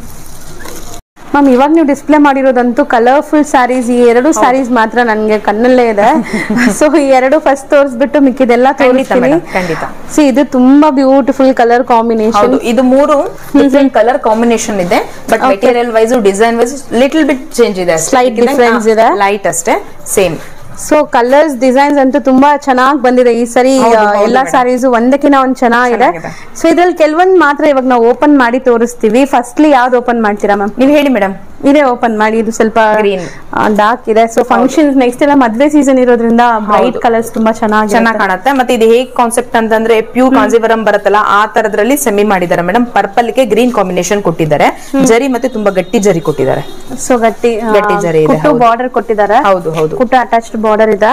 B: ಮ್ಯಾಮ್ ಇವಾಗ ನೀವು ಡಿಸ್ಪ್ಲೇ ಮಾಡಿರೋದಂತೂ ಕಲರ್ಫುಲ್ ಸ್ಯಾರೀಸ್ ಈ ಎರಡು ಸ್ಯಾರೀಸ್ ಮಾತ್ರ ನನ್ಗೆ ಕಣ್ಣಲ್ಲೇ ಇದೆ ಸೊ ಈ ಎರಡು ಫಸ್ಟ್ ತೋರಿಸ್ಬಿಟ್ಟು ಮಿಕ್ಕಿದೆಲ್ಲ
C: ಖಂಡಿತ
B: ತೋರಿಸ್ತೀನಿ
C: ಮೇಡಮ್ ಖಂಡಿತ
B: ಸಿ ಇದು ತುಂಬಾ ಬ್ಯೂಟಿಫುಲ್ ಕಲರ್ ಕಾಂಬಿನೇಷನ್
C: ಹೌದು ಇದು ಮೂರು ಡಿಫ್ರೆಂಟ್ ಕಲರ್ ಕಾಂಬಿನೇಷನ್ ಇದೆ but material wise design wise little bit change ಇದೆ
B: Slight difference ಇದೆ.
C: ಲೈಟ್ ಅಷ್ಟೇ ಸೇಮ್
B: ಸೊ ಕಲರ್ಸ್ ಡಿಸೈನ್ಸ್ ಅಂತೂ ತುಂಬಾ ಚೆನ್ನಾಗಿ ಬಂದಿದೆ ಈ ಸರಿ
C: ಹೌದು,
B: ಆ,
C: ಹೌದು
B: ಎಲ್ಲಾ
C: madam.
B: ಸ್ಯಾರೀಸ್ ಒಂದಕ್ಕಿಂತ ಒಂದ್ ಚೆನ್ನಾಗಿದೆ
C: ಚೆನ್ನಾಗಿದೆ.
B: ಸೊ ಇದ್ರಲ್ಲಿ ಕೆಲವೊಂದ್ ಮಾತ್ರ ಇವಾಗ ನಾವು ಓಪನ್ ಮಾಡಿ ತೋರಿಸ್ತೀವಿ ಫಸ್ಟ್ಲಿ ಯಾವ್ದು ಓಪನ್ ಮಾಡ್ತೀರಾ ಮ್ಯಾಮ್
C: ನೀವ್ ಹೇಳಿ ಮೇಡಮ್
B: ಇದೇ ಓಪನ್ ಮಾಡಿ ಇದು ಸ್ವಲ್ಪ
C: Green.
B: ಡಾರ್ಕ್ ಇದೆ ಸೊ ಫಂಕ್ಷನ್ಸ್ ನೆಕ್ಸ್ಟ್ ಎಲ್ಲ ಮದ್ವೆ ಸೀಸನ್ ಇರೋದ್ರಿಂದ ಬ್ರೈಟ್
C: ಹೌದು.
B: ಕಲರ್ಸ್ ತುಂಬಾ ಚೆನ್ನಾಗಿ
C: ಚೆನ್ನಾಗಿ ಕಾಣುತ್ತೆ ಮತ್ತೆ ಇದು ಹೇಗ್ ಕಾನ್ಸೆಪ್ಟ್ ಅಂತಂದ್ರೆ ಪ್ಯೂರ್ ಕಾಂಜಿವರಂ ಬರುತ್ತಲ್ಲ ಆ ತರದ್ರಲ್ಲಿ ಸೆಮಿ ಮಾಡಿದ್ದಾರೆ ಮೇಡಮ್ ಪರ್ಪಲ್ ಗೆ ಗ್ರೀನ್ ಕಾಂಬಿನೇಷನ್ ಕೊಟ್ಟಿದ್ದಾರೆ ಜರಿ ಮತ್ತೆ ತುಂಬಾ ಗಟ್ಟಿ ಜರಿ ಕೊಟ್ಟಿದ್ದಾರೆ
B: ಸೊ ಗಟ್ಟಿ ಆ,
C: ಗಟ್ಟಿ ಜರಿ ಇದೆ,
B: ಕುಟ್ಟು
C: ಹೌದು.
B: ಬಾರ್ಡರ್ ಕೊಟ್ಟಿದ್ದಾರೆ
C: ಹೌದು ಹೌದು
B: ಕುಟ್ಟು ಅಟ್ಯಾಚ್ಡ್ ಬಾರ್ಡರ್ ಇದೆ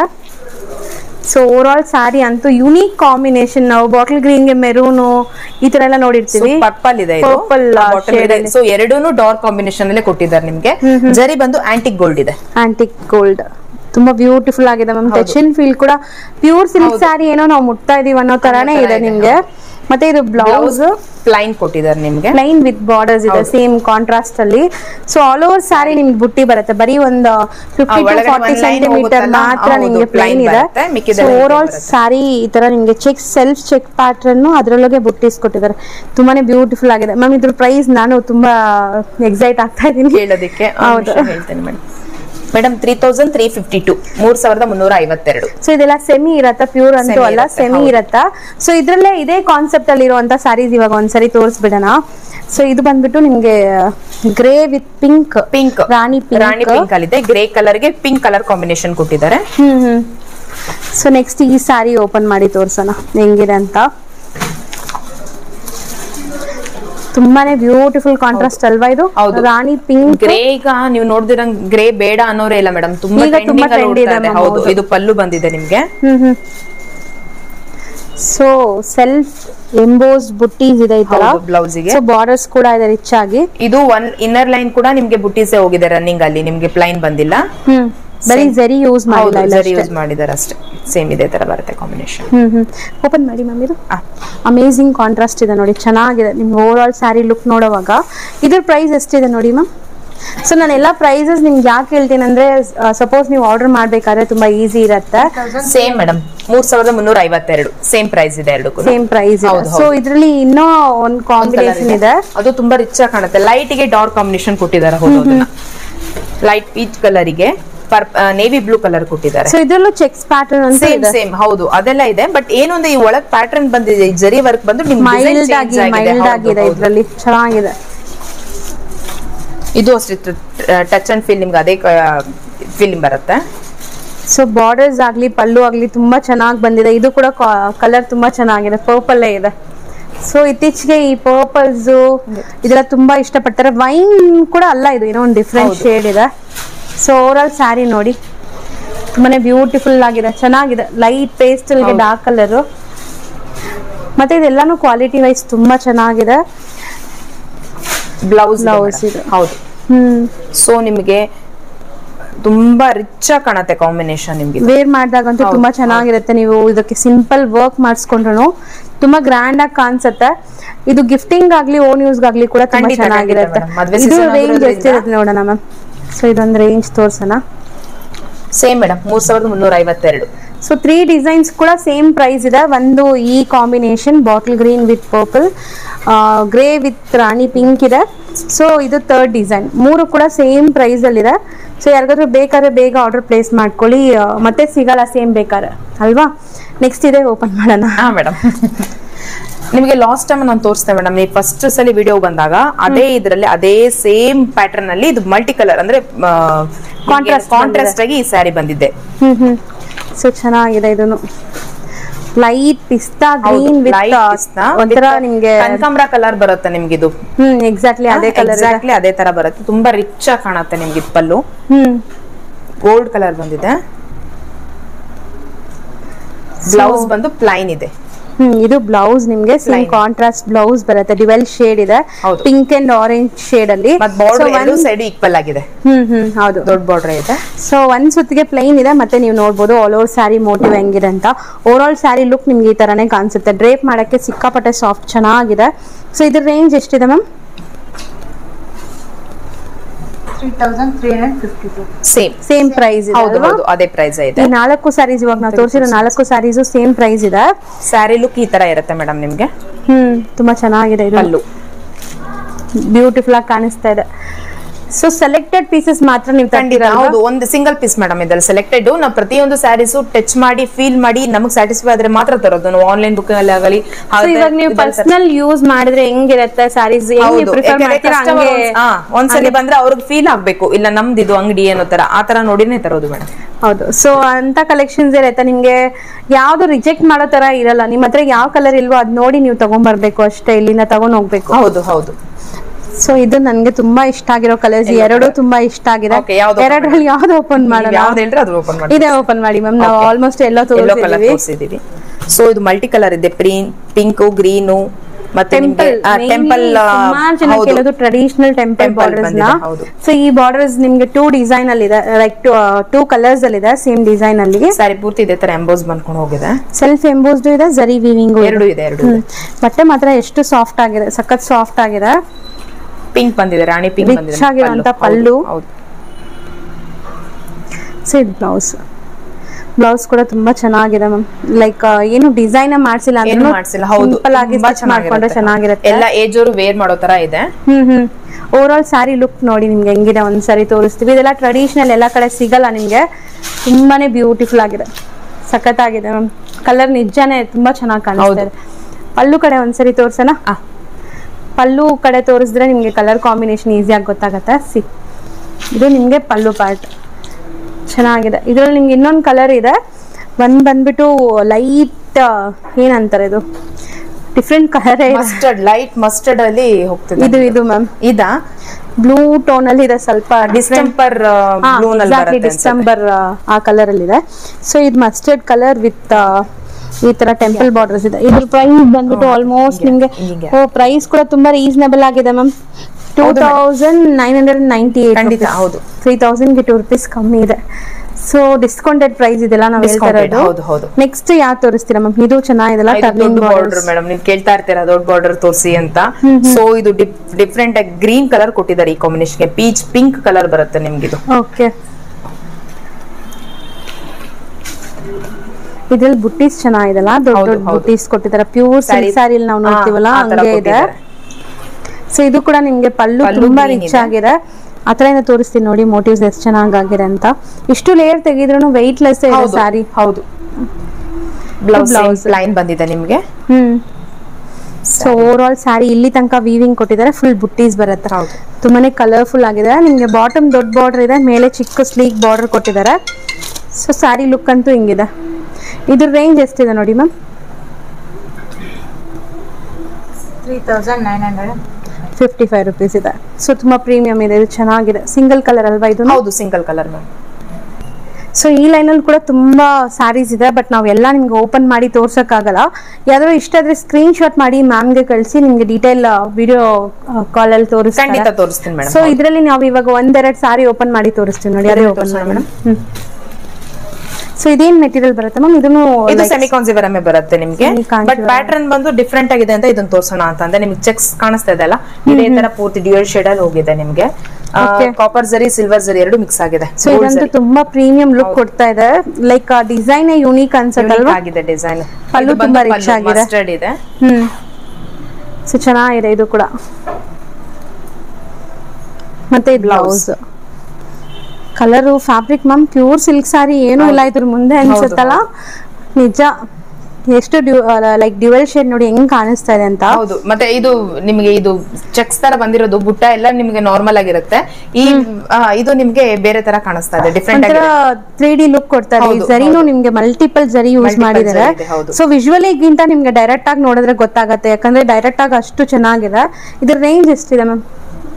B: ಸೊ ಓವರ್ ಆಲ್ ಸ್ಯಾರಿ ಅಂತೂ ಯುನೀಕ್ ಕಾಂಬಿನೇಷನ್ ನಾವು ಬಾಟಲ್ ಗ್ರೀನ್ ಗೆ ಮೆರೂನು ಈ ತರ ಎಲ್ಲ ನೋಡಿರ್ತೀವಿ
C: ಪರ್ಪಲ್ ಇದೆ
B: Purple, ಆ, shade ಅಲ್ಲಿ.
C: ಸೊ ಎರಡೂನು ಡಾರ್ಕ್ ಕಾಂಬಿನೇಷನ್ ಅಲ್ಲೇ ಕೊಟ್ಟಿದ್ದಾರೆ ನಿಮ್ಗೆ ಜರಿ ಬಂದು ಆಂಟಿಕ್ ಗೋಲ್ಡ್ ಇದೆ
B: ಆಂಟಿಕ್ ಗೋಲ್ಡ್ ತುಂಬಾ ಬ್ಯೂಟಿಫುಲ್ ಆಗಿದೆ ಮ್ಯಾಮ್ ಟಚ್ ಅಂಡ್ ಫೀಲ್ ಕೂಡ ಪ್ಯೂರ್ ಸಿಲ್ಕ್ ಸ್ಯಾರಿ ಏನೋ ನಾವು ಮುಟ್ತಾ ಇದೀವಿ ಅನ್ನೋ ತರಾನೇ
C: ತರ
B: ಇದೆ
C: ಇದೆ,
B: ನಿಮ್ಗೆ ಮತ್ತೆ ಇದು ಬ್ಲೌಸ್
C: ಪ್ಲೈನ್ ಕೊಟ್ಟಿದ್ದಾರೆ ನಿಮ್ಗೆ
B: ಪ್ಲೈನ್ ವಿತ್ ಬಾರ್ಡರ್ಸ್ ಇದೆ ಸೇಮ್ ಕಾಂಟ್ರಾಸ್ಟ್ ಅಲ್ಲಿ ಸೊ ಆಲ್ ಓವರ್ ಸ್ಯಾರಿ ನಿಮ್ಗೆ ಬುಟ್ಟಿ ಬರುತ್ತೆ ಬರೀ ಒಂದು ಫಿಫ್ಟಿ ಟು
C: ಒಳಗಡೆ
B: ಫಾರ್ಟಿ
C: ಒಂದ್ line
B: ಸೆಂಟಿಮೀಟರ್
C: ಹೋಗುತ್ತಲ್ಲ,
B: ಮಾತ್ರ
C: ಹೌದು,
B: ನಿಮ್ಗೆ ಪ್ಲೈನ್
C: plain
B: ಇದೆ
C: ಬರುತ್ತೆ, ಮಿಕ್ಕಿದೆಲ್ಲ
B: ಸೊ
C: ಹೀಗೆ
B: ಓವರ್ ಆಲ್
C: ಬರುತ್ತೆ.
B: ಸ್ಯಾರಿ ಈ ತರ ನಿಮ್ಗೆ ಚೆಕ್ ಸೆಲ್ಫ್ ಚೆಕ್ ಪ್ಯಾಟರ್ನ್ ಅದ್ರೊಳಗೆ ಬುಟ್ಟಿಸ್ ಕೊಟ್ಟಿದ್ದಾರೆ ತುಂಬಾನೇ ಬ್ಯೂಟಿಫುಲ್ ಆಗಿದೆ ಮ್ಯಾಮ್ ಇದ್ರ ಪ್ರೈಸ್ ನಾನು ತುಂಬಾ ಎಕ್ಸೈಟ್ ಆಗ್ತಾ ಇದ್ದೀನಿ
C: ಹೇಳೋದಕ್ಕೆ
B: ಹೌದು.
C: ಹೇಳ್ತೇನೆ madam madam three thousand three fifty two ಮೂರ್ ಸಾವಿರದ ಮುನ್ನೂರ ಐವತ್ತೆರಡು
B: ಸೊ ಇದೆಲ್ಲ ಸೆಮಿ ಇರತ್ತಾ ಪ್ಯೂರ್ ಅಂತೂ
C: Semi
B: ಅಲ್ಲ
C: ಇರತ್ತೆ,
B: ಸೆಮಿ
C: ಹೌದು.
B: ಇರತ್ತಾ ಸೊ ಇದ್ರಲ್ಲೇ ಇದೇ ಕಾನ್ಸೆಪ್ಟ್ ಅಲ್ಲಿ ಇರುವಂತ ಸ್ಯಾರೀಸ್ ಇವಾಗ ಒಂದ್ಸರಿ ತೋರಿಸ್ಬಿಡೋಣ ಸೊ ಇದು ಬಂದ್ಬಿಟ್ಟು ನಿಮ್ಗೆ grey with pink
C: pink
B: rani
C: rani
B: pink
C: pink ಅಲ್ಲಿ ಇದೆ ಗ್ರೇ ಕಲರ್ ಗೆ ಪಿಂಕ್ ಕಲರ್ ಕಾಂಬಿನೇಷನ್ ಕೊಟ್ಟಿದ್ದಾರೆ
B: ಹ್ಮ್ ಹ್ಮ್ ಸೊ ನೆಕ್ಸ್ಟ್ ಈ ಸ್ಯಾರಿ ಓಪನ್ ಮಾಡಿ ತೋರ್ಸೋಣ ಹೆಂಗಿದೆ ಅಂತ ತುಂಬಾನೇ ಬ್ಯೂಟಿಫುಲ್ ಕಾಂಟ್ರಾಸ್ಟ್ ಅಲ್ವಾ ಇದು
C: ಹೌದು.
B: ರಾಣಿ ಪಿಂಕ್
C: ಗ್ರೇ ಈಗ ನೀವು ನೋಡ್ದಿರಂಗ್ ಗ್ರೇ ಬೇಡ ಅನ್ನೋರೇ ಇಲ್ಲ ಮೇಡಮ್ ತುಂಬಾ
B: ಈಗ ತುಂಬಾ
C: ಟ್ರೆಂಡಿಂಗ್
B: trend ಇದೆ ma'am,
C: ಹೌದು
B: ಹೌದು.
C: ಇದು ಪಲ್ಲು ಬಂದಿದೆ ನಿಮ್ಗೆ
B: hmm hmm so self emboss ಬುಟ್ಟೀಸ್ ಇದೆ ಈ ತರ
C: ಹೌದು, blouse ಗೆ.
B: ಸೊ ಬಾರ್ಡರ್ಸ್ ಕೂಡ ಇದೆ ರಿಚ್ ಆಗಿ
C: ಇದು ಒನ್ ಇನ್ನರ್ ಲೈನ್ ಕೂಡ ನಿಮ್ಗೆ ಬುಟ್ಟೀಸೇ ಹೋಗಿದೆ ರನ್ನಿಂಗ್ ಅಲ್ಲಿ ನಿಮ್ಗೆ ಪ್ಲೈನ್ ಬಂದಿಲ್ಲ
B: ಹ್ಮ್ ಬರೀ ಜರಿ ಯೂಸ್
C: ಹೌದು
B: ಮಾಡಿಲ್ಲ ಇಲ್ಲ
C: ಜರಿ
B: ಅಷ್ಟೇ.
C: ಯೂಸ್ ಮಾಡಿದ್ದಾರೆ ಅಷ್ಟೇ ಸೇಮ್ ಇದೇ ತರ ಬರುತ್ತೆ ಕಾಂಬಿನೇಷನ್
B: ಹ್ಮ್ ಹ್ಮ್ ಓಪನ್ ಮಾಡಿ ಮ್ಯಾಮ್ ಇದು ಅಮೇಸಿಂಗ್ ಕಾಂಟ್ರಾಸ್ಟ್ ಇದೆ ನೋಡಿ ಚೆನ್ನಾಗಿದೆ ನಿಮ್ಗೆ ಓವರ್ ಆಲ್ ಸ್ಯಾರಿ ಲುಕ್ ನೋಡುವಾಗ ಇದ್ರ ಪ್ರೈಸ್ ಎಷ್ಟಿದೆ ನೋಡಿ ಮ್ಯಾಮ್ ಸೊ ನಾನು ಎಲ್ಲ ಪ್ರೈಸಸ್ ನಿಮ್ಗೆ ಯಾಕೆ ಹೇಳ್ತೀನಿ ಅಂದ್ರೆ ಸಪೋಸ್ ನೀವು ಆರ್ಡರ್ ಮಾಡ್ಬೇಕಾದ್ರೆ ತುಂಬಾ ಈಸಿ ಇರತ್ತೆ
C: ಸೇಮ್ ಮೇಡಮ್ ಮೂರ್ ಸಾವಿರದ ಮುನ್ನೂರ ಐವತ್ತೆರಡು ಸೇಮ್ ಪ್ರೈಸ್ ಇದೆ ಎರಡಕ್ಕೂ
B: ಸೇಮ್ ಪ್ರೈಸ್ ಇದೆ
C: ಹೌದು,
B: ಸೊ
C: ಹೌದು.
B: ಇದ್ರಲ್ಲಿ ಇನ್ನೂ ಒಂದು ಕಾಂಬಿನೇಷನ್ ಇದೆ
C: ಅದು ತುಂಬಾ ರಿಚ್ ಆಗಿ ಕಾಣುತ್ತೆ ಲೈಟ್ ಗೆ ಡಾರ್ಕ್ ಕಾಂಬಿನೇಷನ್ ಕೊಟ್ಟಿದ್ದಾರೆ ಹೋಗೋದನ್ನ ಲೈಟ್ ಪೀಚ್ ಕಲರ್ ಗೆ ನೇವಿ ಬ್ಲೂ ಕಲರ್ ಕೊಟ್ಟಿದ್ದಾರೆ
B: ಸೊ ಇದ್ರಲ್ಲೂ ಚೆಕ್ಸ್ ಪ್ಯಾಟರ್ನ್ ಅಂತ
C: ಸೇಮ್
B: ಇದೆ
C: ಸೇಮ್ ಹೌದು ಅದೆಲ್ಲ ಇದೆ ಬಟ್ ಏನು ಅಂದ್ರೆ ಈ ಒಳಗ್ ಪ್ಯಾಟರ್ನ್ ಬಂದಿದೆ ಈ ಜರಿ ವರ್ಕ್ ಬಂದು ನಿಮ್ಗೆ design
B: ಮೈಲ್ಡ್
C: change
B: ಆಗಿ
C: ಆಗಿದೆ.
B: ಮೈಲ್ಡ್
C: ಹೌದು,
B: ಆಗಿದೆ
C: ಹೌದು.
B: ಇದ್ರಲ್ಲಿ ಚೆನ್ನಾಗಿದೆ
C: ಇದು ಅಷ್ಟೇ ಟಚ್ ಅಂಡ್ ಫೀಲ್ ನಿಮ್ಗೆ ಅದೇ ಫೀಲಿಂಗ್ ಬರುತ್ತೆ
B: ಸೊ ಬಾರ್ಡರ್ಸ್ ಆಗ್ಲಿ ಪಲ್ಲು ಆಗ್ಲಿ ತುಂಬಾ ಚೆನ್ನಾಗಿ ಬಂದಿದೆ ಇದು ಕೂಡ ಕಲರ್ ತುಂಬಾ ಚೆನ್ನಾಗಿದೆ ಪರ್ಪಲ್ಲೇ ಇದೆ ಸೊ ಇತ್ತೀಚೆಗೆ ಈ ಪರ್ಪಲ್ಸ್ ಇದೆಲ್ಲ ತುಂಬಾ ಇಷ್ಟಪಡ್ತಾರೆ ವೈನ್ ಕೂಡ ಅಲ್ಲ ಇದು ಏನೋ ಒಂದು ಡಿಫ್ರೆಂಟ್
C: ಹೌದು.
B: ಶೇಡ್ ಇದೆ ಸೊ ಓವರ್ ಆಲ್ ಸ್ಯಾರಿ ನೋಡಿ ತುಂಬಾನೇ ಬ್ಯೂಟಿಫುಲ್ ಆಗಿದೆ ಚೆನ್ನಾಗಿದೆ ಲೈಟ್ ಪೇಸ್ಟಲ್ಗೆ
C: ಹೌದು.
B: ಡಾರ್ಕ್ ಕಲರು ಮತ್ತೆ ಇದೆಲ್ಲಾನು ಕ್ವಾಲಿಟಿ ವೈಸ್ ತುಂಬಾ ಚೆನ್ನಾಗಿದೆ
C: ಬ್ಲೌಸ್
B: Blouse ಇದು.
C: ಹೌದು
B: ಹ್ಮ್
C: ಸೊ ನಿಮಗೆ ತುಂಬಾ ರಿಚ್ ಆಗಿ ಕಾಣುತ್ತೆ ಕಾಂಬಿನೇಷನ್ ನಿಮ್ಗೆ ಇದು.
B: ವೇರ್ ಮಾಡಿದಾಗಂತೂ
C: ಹೌದು,
B: ತುಂಬಾ ಚೆನ್ನಾಗಿರುತ್ತೆ ನೀವು ಇದಕ್ಕೆ ಸಿಂಪಲ್ ವರ್ಕ್ ಮಾಡಿಸ್ಕೊಂಡ್ರು ತುಂಬಾ ಗ್ರ್ಯಾಂಡ್ ಆಗಿ ಕಾಣಿಸುತ್ತೆ ಇದು ಗಿಫ್ಟಿಂಗ್ ಆಗ್ಲಿ ಓನ್ ಯೂಸ್ ಆಗ್ಲಿ ಕೂಡ ತುಂಬಾ
C: ಖಂಡಿತ, ಖಂಡಿತ
B: ಚೆನ್ನಾಗಿರುತ್ತೆ
C: madam. ಮದ್ವೆ
B: ಇದು
C: season
B: ರೇಂಜ್
C: ಆಗಿರೋದ್ರಿಂದ-
B: ಎಷ್ಟಿರುತ್ತೆ ನೋಡೋಣ ಮ್ಯಾಮ್ ಸೊ ಇದೊಂದು ರೇಂಜ್ ತೋರ್ಸೋಣ
C: ಸೇಮ್ ಮೇಡಮ್ ಮೂರ್ ಸಾವಿರದ ಮುನ್ನೂರ ಐವತ್ತೆರಡು
B: ಸೊ ತ್ರೀ ಡಿಸೈನ್ಸ್ ಕೂಡ ಸೇಮ್ ಪ್ರೈಸ್ ಇದೆ ಒಂದು ಈ ಕಾಂಬಿನೇಷನ್ bottle green with purple grey with rani pink ಇದೆ ಸೊ ಇದು ಥರ್ಡ್ ಡಿಸೈನ್ ಮೂರು ಕೂಡ ಸೇಮ್ ಪ್ರೈಸಲ್ಲಿದೆ ಸೊ ಯಾರಿಗಾದ್ರೂ ಬೇಕಾದ್ರೆ ಬೇಗ ಆರ್ಡರ್ ಪ್ಲೇಸ್ ಮಾಡ್ಕೊಳ್ಳಿ ಆ, ಮತ್ತೆ ಸಿಗಲ್ಲ ಸೇಮ್ ಬೇಕಾದ್ರೆ ಅಲ್ವಾ ನೆಕ್ಸ್ಟ್ ಇದೆ ಓಪನ್ ಮಾಡೋಣ
C: ಹಾ ಮೇಡಮ್ ನಿಮಗೆ ಲಾಸ್ಟ್ ಟೈಮ್ ನಾನು ತೋರಿಸ್ದೆ ಮೇಡಮ್ ನೀವು ಫಸ್ಟ್ ಸಲ ವಿಡಿಯೋ ಬಂದಾಗ ಅದೇ ಇದರಲ್ಲಿ ಅದೇ ಸೇಮ್ ಪ್ಯಾಟರ್ನ್ ಅಲ್ಲಿ ಇದು ಮಲ್ಟಿ ಕಲರ್ ಅಂದ್ರೆ
B: Contrast
C: ಕಾಂಟ್ರಾಸ್ಟ್ ಆಗಿ ಈ ಸ್ಯಾರಿ ಬಂದಿದೆ
B: ಹ್ಮ್ ಹ್ಮ್ ಸೊ ಚೆನ್ನಾಗಿದೆ ಇದನ್ನು ಲೈಟ್ ಪಿಸ್ತಾ ಗ್ರೀನ್ ವಿತ್ ಒಂಥರ ನಿಮ್ಗೆ
C: ಕನಕಾಂಬ್ರ ಕಲರ್ ಬರುತ್ತೆ ನಿಮ್ಗೆ ಇದು
B: ಹ್ಮ್ ಎಕ್ಸಾಕ್ಟ್ಲಿ ಅದೇ ಕಲರ್
C: ಎಕ್ಸಾಕ್ಟ್ಲಿ ಅದೇ ತರ ಬರುತ್ತೆ ತುಂಬಾ ರಿಚ್ ಆಗಿ ಕಾಣುತ್ತೆ ನಿಮ್ಗೆ ಇದು ಪಲ್ಲು
B: ಹ್ಮ್
C: ಗೋಲ್ಡ್ ಕಲರ್ ಬಂದಿದೆ ಬ್ಲೌಸ್ ಬಂದು ಪ್ಲೈನ್ ಇದೆ
B: ಹ್ಮ್ ಇದು ಬ್ಲೌಸ್ ನಿಮ್ಗೆ ಸೇಮ್
C: Plain.
B: ಕಾಂಟ್ರಾಸ್ಟ್ ಬ್ಲೌಸ್ ಬರುತ್ತೆ ಡಿವೆಲ್ ಶೇಡ್ ಇದೆ
C: ಹೌದು.
B: ಪಿಂಕ್ ಅಂಡ್ ಆರೆಂಜ್ ಶೇಡ್ ಅಲ್ಲಿ
C: ಮತ್ ಬಾರ್ಡರ್
B: So,
C: ಎರಡು
B: ಒಂದ್-
C: ಸೈಡ್ ಈಕ್ವಲ್ ಆಗಿದೆ
B: ಹ್ಮ್ ಹ್ಮ್ ಹೌದು
C: ದೊಡ್ಡ ಬಾರ್ಡರ್ ಇದೆ
B: ಸೊ ಒಂದ್ ಸುತ್ತಿಗೆ ಪ್ಲೈನ್ ಇದೆ ಮತ್ತೆ ನೀವು ನೋಡ್ಬೋದು ಆಲ್ ಓವರ್ ಸ್ಯಾರಿ ಮೋಟಿವ್ ಹೆಂಗಿದೆ ಅಂತ ಓವರ್ ಆಲ್ ಸ್ಯಾರಿ ಲುಕ್ ನಿಮ್ಗೆ ಈ ತರನೇ ಕಾಣಿಸುತ್ತೆ ಡ್ರೇಪ್ ಮಾಡಕ್ಕೆ ಸಿಕ್ಕಾಪಟ್ಟೆ ಸಾಫ್ಟ್ ಚೆನ್ನಾಗಿದೆ ಸೊ ಇದ್ರ ರೇಂಜ್ ಎಷ್ಟಿದೆ ಮ್ಯಾಮ್
C: ಸೇಮ್
B: ಸೇಮ್ ಪ್ರೈಸ್ ಇದೆ
C: ಹೌದು
B: ಅಲ್ವಾ?
C: ಹೌದು ಅದೇ ಪ್ರೈಸ್
B: ಈ
C: ಇದೆ
B: ನಾಲ್ಕು ಸ್ಯಾರೀಸ್ ಇವಾಗ ನಾವು ತೋರಿಸಿರೋ ನಾಲ್ಕು ಸ್ಯಾರೀಸು ಸೇಮ್ ಪ್ರೈಸ್ ಇದೆ
C: ಸ್ಯಾರಿ ಲುಕ್ ಈ ತರ ಇರುತ್ತೆ ಮೇಡಮ್ ನಿಮ್ಗೆ
B: ಹ್ಮ್ ತುಂಬಾ ಚೆನ್ನಾಗಿದೆ ಇದು
C: ಪಲ್ಲು
B: ಬ್ಯೂಟಿಫುಲ್ ಆಗಿ ಕಾಣಿಸ್ತಾ ಇದೆ ಸೊ ಸೆಲೆಕ್ಟೆಡ್ ಪೀಸಸ್ ಮಾತ್ರ ನೀವು
C: ಖಂಡಿತ
B: ತಂದಿರ
C: ಹೌದು ಒಂದು ಸಿಂಗಲ್ ಪೀಸ್ ಮೇಡಮ್ ಇದ್ರಲ್ಲಿ ಸೆಲೆಕ್ಟೆಡ್ ನಾವು ಪ್ರತಿಯೊಂದು ಸ್ಯಾರೀಸು ಟಚ್ ಮಾಡಿ ಫೀಲ್ ಮಾಡಿ ನಮಗೆ ಸ್ಯಾಟಿಸ್ಫೈ ಆದ್ರೆ ಮಾತ್ರ ತರೋದು ನಾವು ಆನ್ಲೈನ್ ಬುಕ್ ಅಲ್ಲಿ ಆಗಲಿ
B: ಸೊ ಇವಾಗ ನೀವು ಪರ್ಸನಲ್ ಯೂಸ್ ಮಾಡಿದ್ರೆ ಹೆಂಗಿರುತ್ತೆ ಸ್ಯಾರೀಸ್ ಹೆಂಗ್ ನೀವು ಪ್ರಿಫರ್ ಮಾಡ್ತೀರಾ ಹಂಗೆ
C: ಒಂದ್ಸಲಿ ಬಂದ್ರೆ ಅವ್ರಿಗೆ ಫೀಲ್ ಆಗ್ಬೇಕು ಇಲ್ಲ ನಮ್ದು ಇದು ಅಂಗಡಿ ಅನ್ನೋ ತರ ಆ ತರ ನೋಡಿನೇ ತರೋದು ಮೇಡಮ್
B: ಹೌದು ಸೊ ಅಂತ ಕಲೆಕ್ಷನ್ಸ್ ಇರುತ್ತೆ ನಿಮ್ಗೆ ಯಾವ್ದು ರಿಜೆಕ್ಟ್ ಮಾಡೋ ತರ ಇರಲ್ಲ ನಿಮ್ಮ ಹತ್ರ ಯಾವ ಕಲರ್ ಇಲ್ವೋ ಅದ್ ನೋಡಿ ನೀವು ತಗೊಂಡ್ಬರ್ಬೇಕು ಅಷ್ಟೇ ಇಲ್ಲಿಂದ ತಗೊಂಡ್ ಹೋಗ್ಬೇಕು
C: ಹೌದು ಹೌದು
B: ಸೊ ಇದು ನನ್ಗೆ ತುಂಬಾ ಇಷ್ಟ ಆಗಿರೋ ಕಲರ್ಸ್ ಎರಡು ತುಂಬಾ ಇಷ್ಟ ಆಗಿದೆ
C: Okay, ಯಾವ್ದು open
B: ಎರಡರಲ್ಲಿ ಯಾವ್ದು ಓಪನ್ ಮಾಡೋಣ
C: ಯಾವ್ದು ಹೇಳ್ರೆ ಅದು ಓಪನ್ ಮಾಡಿ
B: ಇದೇ ಓಪನ್ ಮಾಡಿ ಮ್ಯಾಮ್ ನಾವು
C: Okay.
B: ಆಲ್ಮೋಸ್ಟ್ ಎಲ್ಲ
C: ಯೆಲ್ಲೋ ಕಲರ್
B: ತೋರಿಸಿದೀವಿ
C: ತೋರಿಸಿದೀವಿ ಸೊ ಇದು ಮಲ್ಟಿ ಕಲರ್ ಇದೆ ಪ್ರೀನ್ ಪಿಂಕು ಗ್ರೀನು ಮತ್ತೆ ನಿಮ್ಗೆ
B: ಟೆಂಪಲ್
C: ಟೆಂಪಲ್
B: ಸುಮಾರು ಜನ ಕೇಳೋದು ಟ್ರೆಡಿಷನಲ್ ಟೆಂಪಲ್
C: Temple
B: ಬಾರ್ಡರ್ಸ್ ನ
C: ಬಂದಿದೆ, ಹೌದು.
B: ಸೊ ಈ ಬಾರ್ಡರ್ಸ್ ನಿಮ್ಗೆ ಟೂ ಡಿಸೈನ್ ಅಲ್ಲಿ ಇದೆ ಲೈಕ್ ಟೂ ಕಲರ್ಸ್ ಅಲ್ಲಿ ಇದೆ ಸೇಮ್ ಡಿಸೈನ್ ಅಲ್ಲಿ
C: ಸ್ಯಾರಿ ಪೂರ್ತಿ ಇದೇ ತರ ಎಂಬೋಸ್ ಬಂದ್ಕೊಂಡು ಹೋಗಿದೆ
B: ಸೆಲ್ಫ್ ಎಂಬೋಸ್ಡ್ ಇದೆ ಜರಿ ವೀವಿಂಗ್
C: ಎರಡು ಇದೆ ಎರಡು ಇದೆ
B: ಬಟ್ಟೆ ಮಾತ್ರ ಎಷ್ಟು ಸಾಫ್ಟ್ ಆಗಿದೆ ಸಖತ್ ಸಾಫ್ಟ್ ಆಗಿದೆ
C: ಪಿಂಕ್ ಬಂದಿದೆ ರಾಣಿ ಪಿಂಕ್
B: Rich
C: ಬಂದಿದೆ
B: ಆಗಿರೋಂಥ
C: ಹೌದು,
B: ಪಲ್ಲು.
C: ಹೌದು
B: ಸೊ ಇದು ಬ್ಲೌಸ್ ಬ್ಲೌಸ್ ಕೂಡ ತುಂಬಾ ಚೆನ್ನಾಗಿದೆ ಮ್ಯಾಮ್ ಲೈಕ್ ಏನು ಡಿಸೈನ್ ಮಾಡ್ಸಿಲ್ಲ
C: ಏನು
B: ಅಂದ್ರೆ
C: ಮಾಡ್ಸಿಲ್ಲ ಹೌದು
B: ಸಿಂಪಲ್ ಆಗಿ
C: ತುಂಬಾ
B: ಸ್ಟಿಚ್ ಮಾಡ್ಕೊಂಡ್ರೆ
C: ಚೆನ್ನಾಗಿರುತ್ತೆ.
B: ಚೆನ್ನಾಗಿರುತ್ತೆ
C: ಎಲ್ಲ ಏಜ್ ಅವರು ವೇರ್ ಮಾಡೋ ತರ ಇದೆ
B: hmm hmm over all sari look ನೋಡಿ ನಿಮ್ಗೆ ಹೆಂಗಿದೆ ಒಂದ್ ಸಾರಿ ತೋರಿಸ್ತೀವಿ ಇದೆಲ್ಲ ಟ್ರೆಡಿಷನಲ್ ಎಲ್ಲ ಕಡೆ ಸಿಗಲ್ಲ ನಿಮ್ಗೆ ತುಂಬಾನೇ ಬ್ಯೂಟಿಫುಲ್ ಆಗಿದೆ ಸಖತ್ತಾಗಿದೆ ಮ್ಯಾಮ್ ಕಲರ್ ನಿಜಾನೇ ತುಂಬಾ ಚೆನ್ನಾಗಿ ಕಾಣಿಸ್ತಾ
C: ಹೌದು.
B: ಇದೆ ಪಲ್ಲು ಕಡೆ ಒಂದ್ಸರಿ ತೋರ್ಸೋಣ
C: ಆ.
B: ಪಲ್ಲು ಕಡೆ ತೋರಿಸಿದ್ರೆ ನಿಮ್ಗೆ ಕಲರ್ ಕಾಂಬಿನೇಷನ್ ಈಸಿಯಾಗಿ ಗೊತ್ತಾಗತ್ತೆ ಸಿ ಇದು ನಿಮ್ಗೆ ಪಲ್ಲು ಪಾರ್ಟ್ ಚೆನ್ನಾಗಿದೆ ಇದ್ರಲ್ಲಿ ನಿಮ್ಗೆ ಇನ್ನೊಂದು ಕಲರ್ ಇದೆ ಒಂದ್ ಬಂದ್ಬಿಟ್ಟು ಲೈಟ್ ಏನಂತಾರೆ ಇದು different colour
C: mustard light mustard ಅಲ್ಲಿ ಹೋಗ್ತದೆ
B: ಇದು ಇದು ಮ್ಯಾಮ್
C: ಇದಾ
B: ಬ್ಲೂ ಟೋನ್ ಅಲ್ಲಿ ಇದೆ ಸ್ವಲ್ಪ
C: ಡಿಸ್ಟೆಂಪರ್ ಬ್ಲೂ ನಲ್ಲಿ ಬರುತ್ತೆ ಅನ್ಸುತ್ತೆ.
B: ಡಿಸೆಂಬರ್ ಆ ಕಲರ್ ಅಲ್ಲಿ ಇದೆ ಸೊ ಇದು ಮಸ್ಟರ್ಡ್ ಕಲರ್ ವಿತ್ ಈ ತರ ಟೆಂಪಲ್ ಬಾರ್ಡರ್ಸ್ ಇದೆ ಇದ್ರ ಪ್ರೈಸ್ ಬಂದ್ಬಿಟ್ಟು ಆಲ್ಮೋಸ್ಟ್ ನಿಮ್ಗೆ
C: ಹಿಂಗೆ.
B: ಓ ಪ್ರೈಸ್ ಕೂಡ ತುಂಬಾ ರೀಸನಬಲ್ ಆಗಿದೆ ಮ್ಯಾಮ್ ಟೂ
C: ಹೌದು madam.
B: Thousand nine hundred ninety eight
C: ಖಂಡಿತ, ಹೌದು.
B: ತ್ರೀ ತೌಸಂಡ್ಗೆ ಟೂ ರುಪೀಸ್ ಕಮ್ಮಿ ಇದೆ ಸೊ ಡಿಸ್ಕೌಂಟೆಡ್ ಪ್ರೈಸ್ ಇದೆಲ್ಲ ನಾವು ಹೇಳ್ತಾ
C: Discounted,
B: ಇರೋದು
C: ಹೌದು, ಹೌದು.
B: ನೆಕ್ಸ್ಟ್ ಯಾವ್ದು ತೋರಿಸ್ತೀರಾ ಮ್ಯಾಮ್ ಇದು ಚೆನ್ನಾಗಿದೆಲ್ಲ
C: ಇದು
B: ಟರ್ನಿಂಗ್
C: ದೊಡ್ಡ ಬಾರ್ಡರ್
B: ಬಾರ್ಡರ್ಸ್
C: ಮೇಡಮ್ ನೀವು ಕೇಳ್ತಾ ಇರ್ತೀರಾ ದೊಡ್ಡ ಬಾರ್ಡರ್ ತೋರಿಸಿ ಅಂತ ಸೊ ಇದು ಡಿಫ್ರೆಂಟ್ ಆಗಿ ಗ್ರೀನ್ ಕಲರ್ ಕೊಟ್ಟಿದ್ದಾರೆ ಈ ಕಾಂಬಿನೇಷನ್ ಪೀಚ್ ಪಿಂಕ್ ಕಲರ್ ಬರುತ್ತೆ ನಿಮ್ಗೆ ಇದು
B: ಓಕೆ ಇದ್ರಲ್ಲಿ ಬುಟ್ಟೀಸ್ ಚೆನ್ನಾಗಿದೆಲ್ಲ ದೊಡ್ಡ
C: ಹೌದು,
B: ದೊಡ್ಡ
C: ಹೌದು.
B: ಬುಟ್ಟೀಸ್ ಕೊಟ್ಟಿದ್ದಾರೆ ಪ್ಯೂರ್ ಸಿಲ್ಕ್
C: Saree-
B: ಸ್ಯಾರಿ ನಾವು
C: ಹಾ,
B: ನೋಡ್ತೀವಲ್ಲ
C: ಆ ತರ
B: ಹಂಗೆ ಇದೆ
C: ಕೊಟ್ಟಿದ್ದಾರೆ.
B: ಸೊ ಇದು ಕೂಡ ನಿಮ್ಗೆ ಪಲ್ಲು
C: ಪಲ್ಲು
B: ತುಂಬಾ
C: green
B: ರಿಚ್
C: ಇದೆ.
B: ಆಗಿದೆ ಆ ಥರ ತೋರಿಸ್ತೀನಿ ನೋಡಿ ಮೋಟಿವ್ಸ್ ಎಷ್ಟು ಚೆನ್ನಾಗಾಗಿದೆ ಅಂತ ಇಷ್ಟು ಲೇಯರ್ ತೆಗೆದ್ರು ವೆಯ್ಟ್ ಲೆಸ್ ಇದೆ
C: ಹೌದು
B: ಸ್ಯಾರಿ
C: ಹೌದು ಬ್ಲೌಸ್
B: blouse.
C: ಲೈನ್ ಬಂದಿದೆ ನಿಮ್ಗೆ
B: hmm so over all sari ಇಲ್ಲಿ ತನಕ ವೀವಿಂಗ್ ಕೊಟ್ಟಿದ್ದಾರೆ ಫುಲ್ ಬುಟ್ಟೀಸ್ ಬರುತ್ತೆ
C: ಹೌದು.
B: ತುಂಬಾನೇ ಕಲರ್ಫುಲ್ ಆಗಿದೆ ನಿಮ್ಗೆ ಬಾಟಮ್ ದೊಡ್ಡ ಬಾರ್ಡರ್ ಇದೆ ಮೇಲೆ ಚಿಕ್ಕ ಸ್ಲೀಕ್ ಬಾರ್ಡರ್ ಕೊಟ್ಟಿದ್ದಾರೆ ಸೊ ಸ್ಯಾರಿ ಲುಕ್ ಅಂತೂ ಹಿಂಗಿದೆ ಇದ್ರ ರೇಂಜ್ ಎಷ್ಟಿದೆ ನೋಡಿ ma'am
D: three thousand nine hundred
B: fifty five rupees ಇದೆ ಸೊ ತುಂಬಾ ಪ್ರೀಮಿಯಂ ಇದೆ ಇದು ಚೆನ್ನಾಗಿದೆ ಸಿಂಗಲ್ ಕಲರ್ ಅಲ್ವಾ ಇದು
C: ಹೌದು ಸಿಂಗಲ್ ಕಲರ್ ಮ್ಯಾಮ್
B: ಸೊ ಈ ಲೈನಲ್ಲಿ ಕೂಡ ತುಂಬಾ ಸ್ಯಾರೀಸ್ ಇದೆ ಬಟ್ ನಾವೆಲ್ಲ ನಿಮ್ಗೆ ಓಪನ್ ಮಾಡಿ ತೋರ್ಸಕ್ಕಾಗಲ್ಲ ಯಾವ್ದಾದ್ರು ಇಷ್ಟ ಆದ್ರೆ ಸ್ಕ್ರೀನ್ ಶಾಟ್ ಮಾಡಿ ಮ್ಯಾಮ್ಗೆ ಕಳಿಸಿ ನಿಮ್ಗೆ ಡೀಟೇಲ್ ವಿಡಿಯೋ ಕಾಲಲ್ಲಿ
C: ಖಂಡಿತ
B: ತೋರಿಸ್ತಾರೆ
C: ತೋರಿಸ್ತೀನಿ ಮೇಡಮ್
B: ಸೊ ಇದರಲ್ಲಿ ನಾವು ಇವಾಗ ಒಂದೆರಡು ಸಾರಿ ಓಪನ್ ಮಾಡಿ ತೋರಿಸ್ತೀವಿ ನೋಡಿ ಅದೇ ಓಪನ್ ಮಾಡಿ ಮೇಡಮ್ ಸೊ ಸೊ ಇದೇನ್ ಮೆಟೀರಿಯಲ್ ಬರುತ್ತೆ ಮ್ಯಾಮ್ ಇದನ್ನು
C: ಇದು
B: like-
C: ಸೆಮಿ ಕಾನ್ಸಿವರಮೆ ಬರುತ್ತೆ ನಿಮ್ಗೆ
B: Semi consiverame.
C: ಬಟ್ ಪ್ಯಾಟರ್ನ್ ಬಂದು ಡಿಫ್ರೆಂಟ್ ಆಗಿದೆ ಅಂತ ಇದನ್ನ ತೋರ್ಸೋಣ ಅಂತ ಅಂದ್ರೆ ನಿಮ್ಗೆ ಚೆಕ್ಸ್ ಕಾಣಿಸ್ತಾ ಇದೆ ಅಲ್ಲ ಇದೇ ತರ ಪೂರ್ತಿ ಡ್ಯೂಯಲ್ ಶೇಡ್ ಅಲ್ಲಿ ಹೋಗಿದೆ ನಿಮ್ಗೆ
B: Okay.
C: ಕಾಪರ್ ಜರಿ ಸಿಲ್ವರ್ ಜರಿ ಎರಡು ಮಿಕ್ಸ್ ಆಗಿದೆ
B: ಸೊ ಇದಂತೂ ತುಂಬಾ ಪ್ರೀಮಿಯಂ ಲುಕ್ ಕೊಡ್ತಾ ಇದೆ ಲೈಕ್ ಡಿಸೈನ್ ಯೂನಿಕ್ ಅನ್ಸುತ್ತಲ್ವಾ
C: Unique ಆಗಿದೆ ಡಿಸೈನ್
B: ಪಲ್ಲು ತುಂಬಾ rich ಆಗಿದೆ.
C: ಮಸ್ಟರ್ಡ್ ಇದೆ
B: ಹ್ಮ್ ಸೊ ಚೆನ್ನಾಗಿದೆ ಇದು ಕೂಡ ಮತ್ತೆ blouse colour fabric ma'am pure silk sari ಏನು ಇಲ್ಲ ಇದ್ರ ಮುಂದೆ ಅನ್ಸುತ್ತಲ್ಲ ನಿಜ ಎಷ್ಟು ಡ್ಯೂ ಲೈಕ್ ಡ್ಯುವೆಲ್ ಶೇಡ್ ನೋಡಿ ಹೆಂಗ್ ಕಾಣಿಸ್ತಾ ಇದೆ ಅಂತ
C: ಹೌದು ಮತ್ತೆ ಇದು ನಿಮ್ಗೆ ಇದು ಚೆಕ್ಸ್ ತರ ಬಂದಿರೋದು ಬುಟ್ಟ ಎಲ್ಲ ನಿಮ್ಗೆ ನಾರ್ಮಲ್ ಆಗಿರುತ್ತೆ ಈ ಆ, ಇದು ನಿಮ್ಗೆ ಬೇರೆ ತರ ಕಾಣಿಸ್ತಾ ಇದೆ ಡಿಫ್ರೆಂಟ್
B: ಒಂಥರ
C: ಆಗಿ
B: ತ್ರೀ ಡಿ ಲುಕ್ ಕೊಡ್ತಾ ಇದೆ ಈ
C: ಹೌದು,
B: ಜರಿನು
C: ಹೌದು.
B: ನಿಮ್ಗೆ ಮಲ್ಟಿಪಲ್ ಜರಿ ಯೂಸ್
C: Multiple
B: ಮಾಡಿದ್ದಾರೆ
C: ಜರಿ ಇದೆ, ಹೌದು.
B: ಸೊ ವಿಜುವಲಿಗಿಂತ ನಿಮ್ಗೆ ಡೈರೆಕ್ಟ್ ಆಗಿ ನೋಡಿದ್ರೆ ಗೊತ್ತಾಗತ್ತೆ ಯಾಕಂದ್ರೆ ಡೈರೆಕ್ಟ್ ಆಗಿ ಅಷ್ಟು ಚೆನ್ನಾಗಿದೆ ಇದ್ರ ರೇಂಜ್ ಎಷ್ಟಿದೆ ma'am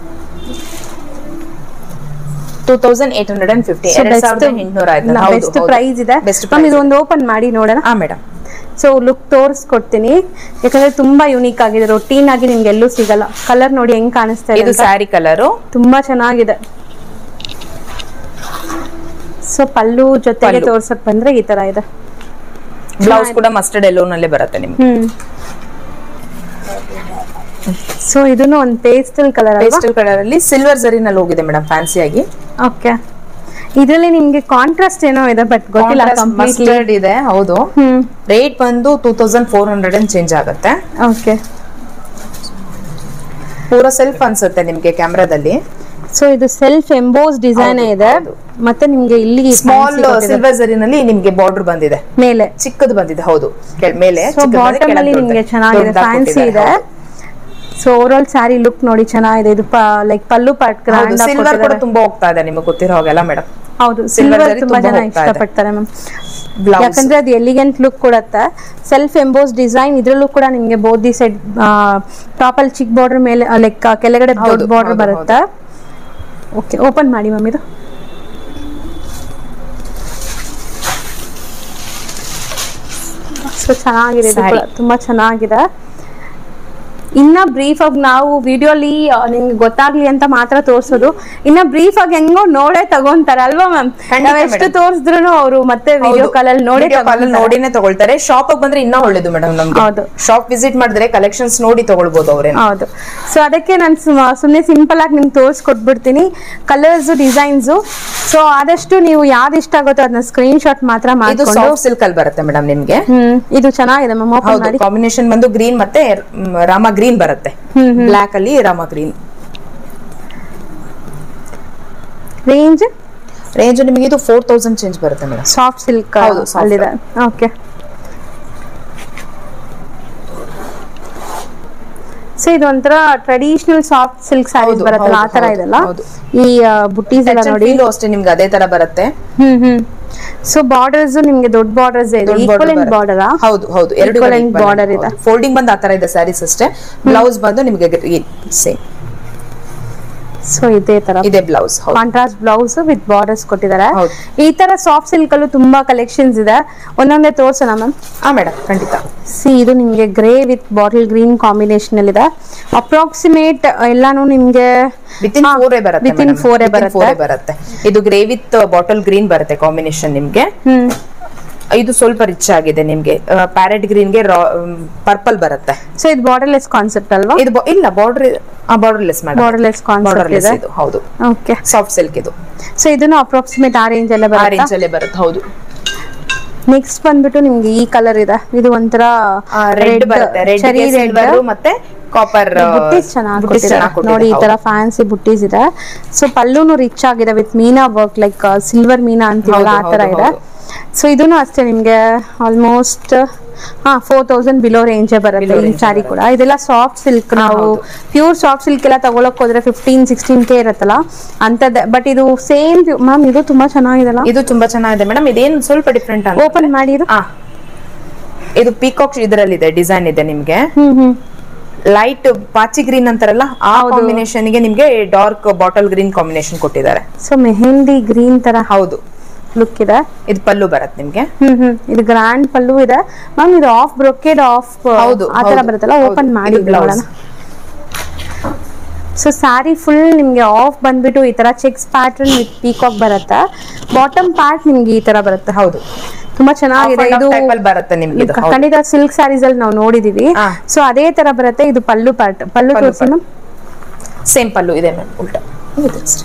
C: two thousand eight hundred and fifty ಎರಡ್ ಸಾವಿರದ ಎಂಟುನೂರ
B: ಬೆಸ್ಟ್ ಪ್ರೈಸ್ ಇದೆ
C: ಬೆಸ್ಟ್
B: ಮ್ಯಾಮ್ ಇದು ಒಂದು ಓಪನ್ ಮಾಡಿ ನೋಡೋಣ
C: ಹಾ ಮೇಡಮ್
B: ಸೊ ಲುಕ್ ತೋರಿಸ್ಕೊಡ್ತೀನಿ ಯಾಕಂದ್ರೆ ತುಂಬಾ ಯುನೀಕ್ ಆಗಿದೆ ರೊಟೀನ್ ಆಗಿ ನಿಮ್ಗೆ ಎಲ್ಲೂ ಸಿಗಲ್ಲ ಕಲರ್ ನೋಡಿ ಹೆಂಗ್ ಕಾಣಿಸ್ತಾ ಇದೆ
C: ಇದು
B: ಅಂತ.
C: ಸ್ಯಾರಿ ಕಲರು
B: ತುಂಬಾ ಚೆನ್ನಾಗಿದೆ ಸೊ ಪಲ್ಲು ಜೊತೆಗೆ
C: ಪಲ್ಲು.
B: ತೋರ್ಸಕ್ ಬಂದ್ರೆ ಈ ತರ ಇದೆ
C: ಬ್ಲೌಸ್ ಕೂಡ ಮಸ್ಟರ್ಡ್ ಎಲ್ಲೋ ನಲ್ಲೇ ಬರುತ್ತೆ ನಿಮ್ಗೆ
B: ಹ್ಮ್ ಸೊ ಇದನ್ನು ಒಂದು ಪೇಸ್ಟಲ್ ಕಲರ್ ಅಲ್ವಾ
C: ಪೇಸ್ಟಲ್ ಕಲರ್ ಅಲ್ಲಿ ಸಿಲ್ವರ್ ಜರಿನಲ್ಲಿ ಹೋಗಿದೆ ಮೇಡಮ್ ಫ್ಯಾನ್ಸಿ ಆಗಿ
B: ಓಕೆ ಇದರಲ್ಲಿ ನಿಮ್ಗೆ ಕಾಂಟ್ರಾಸ್ಟ್ ಏನೋ ಇದೆ ಬಟ್ ಗೊತ್ತಿಲ್ಲ ಕಂಪ್ಲೀಟ್ಲಿ
C: ಮಸ್ಟರ್ಡ್ ಇದೆ ಹೌದು
B: ಹ್ಮ್
C: ರೇಟ್ ಬಂದು two thousand four hundred and change ಆಗುತ್ತೆ
B: ಓಕೆ
C: ಪೂರಾ ಸೆಲ್ಫ್ ಅನ್ಸುತ್ತೆ ನಿಮ್ಗೆ ಕ್ಯಾಮ್ರಾದಲ್ಲಿ
B: ಸೊ ಇದು ಸೆಲ್ಫ್ ಎಂಬೋಸ್ ಡಿಸೈನ್
C: ಹೌದು,
B: ಇದೆ
C: ಹೌದು.
B: ಮತ್ತೆ ನಿಮ್ಗೆ ಇಲ್ಲಿ
C: ಸ್ಮಾಲ್
B: fancy ಕೊಟ್ಟಿದ್ದಾರೆ.
C: ಸಿಲ್ವರ್ ಜರಿನಲ್ಲಿ ನಿಮ್ಗೆ ಬಾರ್ಡರ್ ಬಂದಿದೆ
B: ಮೇಲೆ
C: ಚಿಕ್ಕದು ಬಂದಿದೆ ಹೌದು ಕೆಳ- ಮೇಲೆ
B: ಸೊ
C: ಚಿಕ್ಕದು ಬಂದಿದೆ,
B: ಬಾಟಮ್ ಅಲ್ಲಿ
C: ಕೆಳಗೆ
B: ನಿಮ್ಗೆ
C: ದೊಡ್ಡದು.
B: ಚೆನ್ನಾಗಿದೆ
C: ದೊಡ್ಡದಾಗಿ
B: ಫ್ಯಾನ್ಸಿ ಇದೆ
C: ಕೊಟ್ಟಿದ್ದಾರೆ,
B: so over all sari look ನೋಡಿ ಚೆನ್ನಾಗಿದೆ ಇದು ಲೈಕ್ ಪಲ್ಲು ಪಾರ್ಟ್
C: ಹೌದು. ಹೌದು
B: ಗ್ರ್ಯಾಂಡ್
C: ಸಿಲ್ವರ್ ಕೂಡ ತುಂಬಾ ಹೋಗ್ತಾ ಇದೆ ನಿಮಗೆ ಗೊತ್ತಿರೋ ಹಾಗೆಲ್ಲ ಮೇಡಮ್
B: ಹೌದು
C: Silver
B: ಸಿಲ್ವರ್
C: ಜರಿ
B: ತುಂಬಾ
C: ತುಂಬಾ
B: ಜನ
C: ಹೋಗ್ತಾ ಇದೆ.
B: ಇಷ್ಟಪಡ್ತಾರೆ ಮ್ಯಾಮ್
C: Blouse.
B: ಯಾಕಂದ್ರೆ ಅದು ಎಲಿಗೆಂಟ್ ಲುಕ್ ಕೊಡುತ್ತೆ ಸೆಲ್ಫ್ ಎಂಬೋಸ್ ಡಿಸೈನ್ ಇದ್ರಲ್ಲೂ ಕೂಡ ನಿಮ್ಗೆ ಬೋದಿ ಸೈಡ್ ಟಾಪ್ ಅಲ್ಲಿ ಚಿಕ್ಕ ಬಾರ್ಡರ್ ಮೇಲೆ ಲೈಕ್ ಕೆಳಗಡೆ ದೊಡ್ಡ
C: ಹೌದು,
B: ಬಾರ್ಡರ್
C: ಹೌದು,
B: ಬರುತ್ತೆ ಓಕೆ ಓಪನ್ ಮಾಡಿ ಮ್ಯಾಮ್ ಇದು ಸೊ ಚೆನ್ನಾಗಿದೆ ಇದು ಕೂಡ
C: Saree.
B: ತುಂಬಾ ಚೆನ್ನಾಗಿದೆ ಇನ್ನ ಬ್ರೀಫ್ ಆಗಿ ನಾವು ವಿಡಿಯೋಲಿ ನಿಮ್ಗೆ ಗೊತ್ತಾಗ್ಲಿ ಅಂತ ಮಾತ್ರ ತೋರ್ಸೋದು ಇನ್ನ ಬ್ರೀಫ್ ಆಗಿ ಹೆಂಗೋ ನೋಡೇ ತಗೊಂತಾರೆ ಅಲ್ವಾ ಮ್ಯಾಮ್
C: ಖಂಡಿತ
B: ನಾವ್ ಎಷ್ಟು
C: madam.
B: ತೋರಿಸಿದ್ರು ಅವರು ಮತ್ತೆ ವಿಡಿಯೋ ಕಾಲಲ್ಲಿ ನೋಡೇ
C: Video call ಅಲ್ಲಿ
B: ತಗೊಂತಾರೆ.
C: ನೋಡಿನೇ ತಗೊಳ್ತಾರೆ ಶಾಪ್ ಬಂದ್ರೆ ಇನ್ನೂ ಒಳ್ಳೇದು ಮೇಡಮ್ ನಮ್ಗೆ
B: ಹೌದು.
C: ಶಾಪ್ ವಿಸಿಟ್ ಮಾಡಿದ್ರೆ ಕಲೆಕ್ಷನ್ಸ್ ನೋಡಿ ತಗೊಳ್ಬೋದು ಅವ್ರೇನು
B: ಹೌದು ಸೊ ಅದಕ್ಕೆ ನಾನು ಸುಮ್ಮನೆ ಸಿಂಪಲ್ ಆಗಿ ನಿಮ್ಗೆ ತೋರಿಸ್ಕೊಟ್ಬಿಡ್ತೀನಿ ಕಲರ್ಸ್ ಡಿಸೈನ್ಸ್ ಸೊ ಆದಷ್ಟು ನೀವು ಯಾವ್ದು ಇಷ್ಟ ಆಗುತ್ತೋ ಅದನ್ನ ಸ್ಕ್ರೀನ್ ಶಾಟ್ ಮಾತ್ರ
C: ಇದು
B: ಮಾಡ್ಕೊಂಡು
C: ಸಾಫ್ಟ್ ಸಿಲ್ಕ್ ಅಲ್ಲಿ ಬರುತ್ತೆ ಮೇಡಮ್ ನಿಮ್ಗೆ
B: ಹ್ಮ್ ಇದು ಚೆನ್ನಾಗಿದೆ ಮ್ಯಾಮ್ ಓಪನ್
C: ಹೌದು
B: ಮಾಡಿ
C: ಕಾಂಬಿನೇಷನ್ ಬಂದು ಗ್ರೀನ್ ಮತ್ತೆ ಮ್, ರಾಮ ಗ್ರೀನ್ ಬರುತ್ತೆ ಬ್ಲಾಕ್ ಅಲ್ಲಿ ರಾಮ ಗ್ರೀನ್
B: ರೇಂಜ್
C: ರೇಂಜ್ ನಿಮಗೆ ಇದು ಫೋರ್ ತೌಸಂಡ್ ಚೇಂಜ್ ಬರುತ್ತೆ ಮೇಡಮ್
B: ಸಾಫ್ಟ್ ಸಿಲ್ಕ್
C: ಹೌದು, soft.
B: ಅಲ್ಲಿದೆ ಓಕೆ ಸೊ ಇದು ಒಂಥರ ಟ್ರೆಡಿಷನಲ್ ಸಾಫ್ಟ್ ಸಿಲ್ಕ್ ಸ್ಯಾರೀಸ್
C: ಹೌದು,
B: ಬರುತ್ತಲ್ಲ ಆ
C: ಹೌದು,
B: ತರ
C: ಹೌದು,
B: ಇದೆಲ್ಲ
C: ಹೌದು.
B: ಈ ಬುಟ್ಟೀಸ್ ಎಲ್ಲ ನೋಡಿ
C: ಅಷ್ಟೇ ನಿಮ್ಗೆ ಅದೇ ತರ ಬರುತ್ತೆ
B: ಹ್ಮ್ ಹ್ಮ್ ಸೊ ಬಾರ್ಡರ್ಸ್ ನಿಮ್ಗೆ ದೊಡ್ಡ ಬಾರ್ಡರ್ಸ್ ಇದೆ
C: ದೊಡ್ಡ border
B: ಈಕ್ವಲೆಂಟ್
C: ಬರುತ್ತೆ.
B: ಬಾರ್ಡರ್
C: ಹೌದು ಹೌದು ಎರಡು
B: Equivalent border ಇದೆ.
C: ಫೋಲ್ಡಿಂಗ್ ಬಂದು ಆತರ ಇದೆ ಸ್ಯಾರೀಸ್ ಅಷ್ಟೇ ಬ್ಲೌಸ್ ಬಂದು ನಿಮಗೆ ಸೇಮ್
B: ಸೊ ಇದೇ ತರ
C: ಇದೆ ಬ್ಲೌಸ್ ಹೌದು
B: ಕಾಂಟ್ರಾಸ್ಟ್ ಬ್ಲೌಸ್ ವಿತ್ ಬಾರ್ಡರ್ಸ್ ಕೊಟ್ಟಿದ್ದಾರೆ
C: ಹೌದು.
B: ಈ ತರ ಸಾಫ್ಟ್ ಸಿಲ್ಕ್ ಅಲ್ಲೂ ತುಂಬಾ ಕಲೆಕ್ಷನ್ಸ್ ಇದೆ ಒಂದೊಂದೇ ತೋರ್ಸೋಣ ಮ್ಯಾಮ್
C: ಹಾ ಮೇಡಮ್ ಖಂಡಿತ
B: ಸಿ ಇದು ನಿಮ್ಗೆ grey with bottle green combination ಅಲ್ಲಿ ಇದೆ ಅಪ್ರಾಕ್ಸಿಮೇಟ್ ಎಲ್ಲಾನು ನಿಮ್ಗೆ
C: ವಿತಿನ್ ಫೋರ್ ಬರುತ್ತೆ
B: ವಿತಿನ್
C: madam.
B: ಫೋರ್
C: Within
B: ಬರುತ್ತೆ
C: four ಬರುತ್ತೆ ಇದು ಗ್ರೇ ವಿತ್ ಬಾಟಲ್ ಗ್ರೀನ್ ಬರುತ್ತೆ ಕಾಂಬಿನೇಷನ್ ನಿಮ್ಗೆ
B: ಹ್ಮ್
C: ಇದು ಸ್ವಲ್ಪ ರಿಚ್ ಆಗಿದೆ ನಿಮ್ಗೆ ಪ್ಯಾರೆಟ್ ಗ್ರೀನ್ ಗೆ ಪರ್ಪಲ್ ಬರುತ್ತೆ
B: ಸೊ ಇದು ಬಾರ್ಡರ್ಲೆಸ್ ಕಾನ್ಸೆಪ್ಟ್ ಅಲ್ವಾ
C: ಇದು bo- ಇಲ್ಲ border borderless madam
B: borderless concept
C: borderless
B: ಇದೆ
C: ಇದು ಹೌದು
B: ಓಕೆ
C: ಸಾಫ್ಟ್ ಸಿಲ್ಕ್ ಇದು
B: ಸೊ ಇದನ್ನು ಅಪ್ರಾಕ್ಸಿಮೇಟ್ ಆ ರೇಂಜ್ ಎಲ್ಲ
C: ಆ
B: ಬರುತ್ತೆ
C: ರೇಂಜ್ ಅಲ್ಲೇ ಬರುತ್ತೆ ಹೌದು
B: ನೆಕ್ಸ್ಟ್ ಬಂದ್ಬಿಟ್ಟು ನಿಮ್ಗೆ ಈ ಕಲರ್ ಇದೆ ಇದು ಒಂಥರ
C: ರೆಡ್ ಬರುತ್ತೆ ರೆಡ್
B: ಚೆರಿ ರೆಡ್
C: ಸಿಲ್ವರ್ ಮತ್ತೆ ಕಾಪರ್
B: ಬುಟ್ಟೀಸ್ ಚೆನ್ನಾಗಿ ಕೊಟ್ಟಿದ್ದಾರೆ ನೋಡಿ ಈ ತರ ಫ್ಯಾನ್ಸಿ ಬುಟ್ಟೀಸ್ ಇದೆ ಸೊ ಪಲ್ಲೂನು ರಿಚ್ ಆಗಿದೆ with meena work like silver meena ಅಂತೀವಲ್ಲ ಆ
C: ಹೌದು,
B: ತರ
C: ಹೌದು,
B: ಇದೆ
C: ಹೌದು.
B: ಸೊ ಇದನ್ನು ಅಷ್ಟೇ ನಿಮ್ಗೆ ಆಲ್ಮೋಸ್ಟ್ ಹಾ ಫೋರ್ ತೌಸಂಡ್ ಬಿಲೋ ರೇಂಜ್ ಬರುತ್ತೆ
C: Below
B: ಈ
C: range
B: ಸಾರಿ ಕೂಡ ಇದೆಲ್ಲ ಸಾಫ್ಟ್ ಸಿಲ್ಕ್ ನಾವು
C: ಹೌದು.
B: ಪ್ಯೂರ್ ಸಾಫ್ಟ್ ಸಿಲ್ಕ್ ಎಲ್ಲ ತಗೊಳಕ್ ಹೋದ್ರೆ ಫಿಫ್ಟೀನ್ ಸಿಕ್ಸ್ಟೀನ್ ಕೆ ಇರುತ್ತಲ್ಲ ಅಂತದ್ದೆ ಬಟ್ ಇದು ಸೇಮ್ ಮ್ಯಾಮ್ ಇದು ತುಂಬಾ ಚೆನ್ನಾಗಿದೆಲ್ಲ
C: ಇದು ತುಂಬಾ ಚೆನ್ನಾಗಿದೆ ಮೇಡಮ್ ಇದೇನು ಸ್ವಲ್ಪ ಡಿಫ್ರೆಂಟ್ ಅಂತ
B: ಓಪನ್ ಮಾಡಿರು
C: ಆ ಇದು ಪೀಕಾಕ್ ಇದರಲ್ಲಿದೆ ಡಿಸೈನ್ ಇದೆ ನಿಮ್ಗೆ
B: ಹ್ಮ್ ಹ್ಮ್
C: ಲೈಟ್ ಪಾಚಿ ಗ್ರೀನ್ ಅಂತಾರಲ್ಲ ಆ ಕಾಂಬಿನೇಷನ್ ಗೆ ನಿಮ್ಗೆ ಡಾರ್ಕ್ ಬಾಟಲ್ ಗ್ರೀನ್ ಕಾಂಬಿನೇಷನ್ ಕೊಟ್ಟಿದ್ದಾರೆ
B: ಸೊ ಮೆಹಂದಿ ಗ್ರೀನ್ ತರ
C: ಹೌದು
B: ಲುಕ್ ಇದೆ
C: ಇದು ಪಲ್ಲು ಬರುತ್ತೆ ನಿಮ್ಗೆ
B: ಹ್ಮ್ ಹ್ಮ್ ಇದು ಗ್ರ್ಯಾಂಡ್ ಪಲ್ಲು ಇದೆ ಮ್ಯಾಮ್ ಇದು ಆಫ್ ಬ್ರೊಕೇಡ್ ಆಫ್
C: ಹೌದು,
B: ಆ ತರ
C: ಹೌದು,
B: ಬರುತ್ತಲ್ಲ
C: ಹೌದು.
B: ಓಪನ್ ಮಾಡಿ
C: ಇದು blouse.
B: ನೋಡೋಣ ಸೊ ಸ್ಯಾರಿ ಫುಲ್ ನಿಮಗೆ ಆಫ್ ಬಂದ್ಬಿಟ್ಟು ಈ ತರ ಚೆಕ್ಸ್ ಪ್ಯಾಟರ್ನ್ ವಿತ್ ಪೀಕಾಕ್ ಬರುತ್ತೆ ಬಾಟಮ್ ಪಾರ್ಟ್ ನಿಮ್ಗೆ ಈ ತರ ಬರುತ್ತೆ
C: ಹೌದು
B: ತುಂಬಾ ಚೆನ್ನಾಗಿದೆ
C: Half and
B: ಇದು
C: half type ಅಲ್ಲಿ ಬರುತ್ತೆ ನಿಮ್ಗೆ ಇದು, ಹೌದು.
B: ಖಂಡಿತ ಸಿಲ್ಕ್ ಸ್ಯಾರೀಸ್ ಅಲ್ಲಿ ನಾವು ನೋಡಿದೀವಿ
C: ಹಾ.
B: ಸೊ ಅದೇ ತರ ಬರುತ್ತೆ ಇದು ಪಲ್ಲು ಪಾರ್ಟ್ ಪಲ್ಲು
C: ಪಲ್ಲು
B: ತೋರಿಸಿ ಮ್ಯಾಮ್
C: ಸೇಮ್ ಪಲ್ಲು ಇದೆ ಮ್ಯಾಮ್ ಉಲ್ಟಾ ಇದೆ ಅಷ್ಟೇ.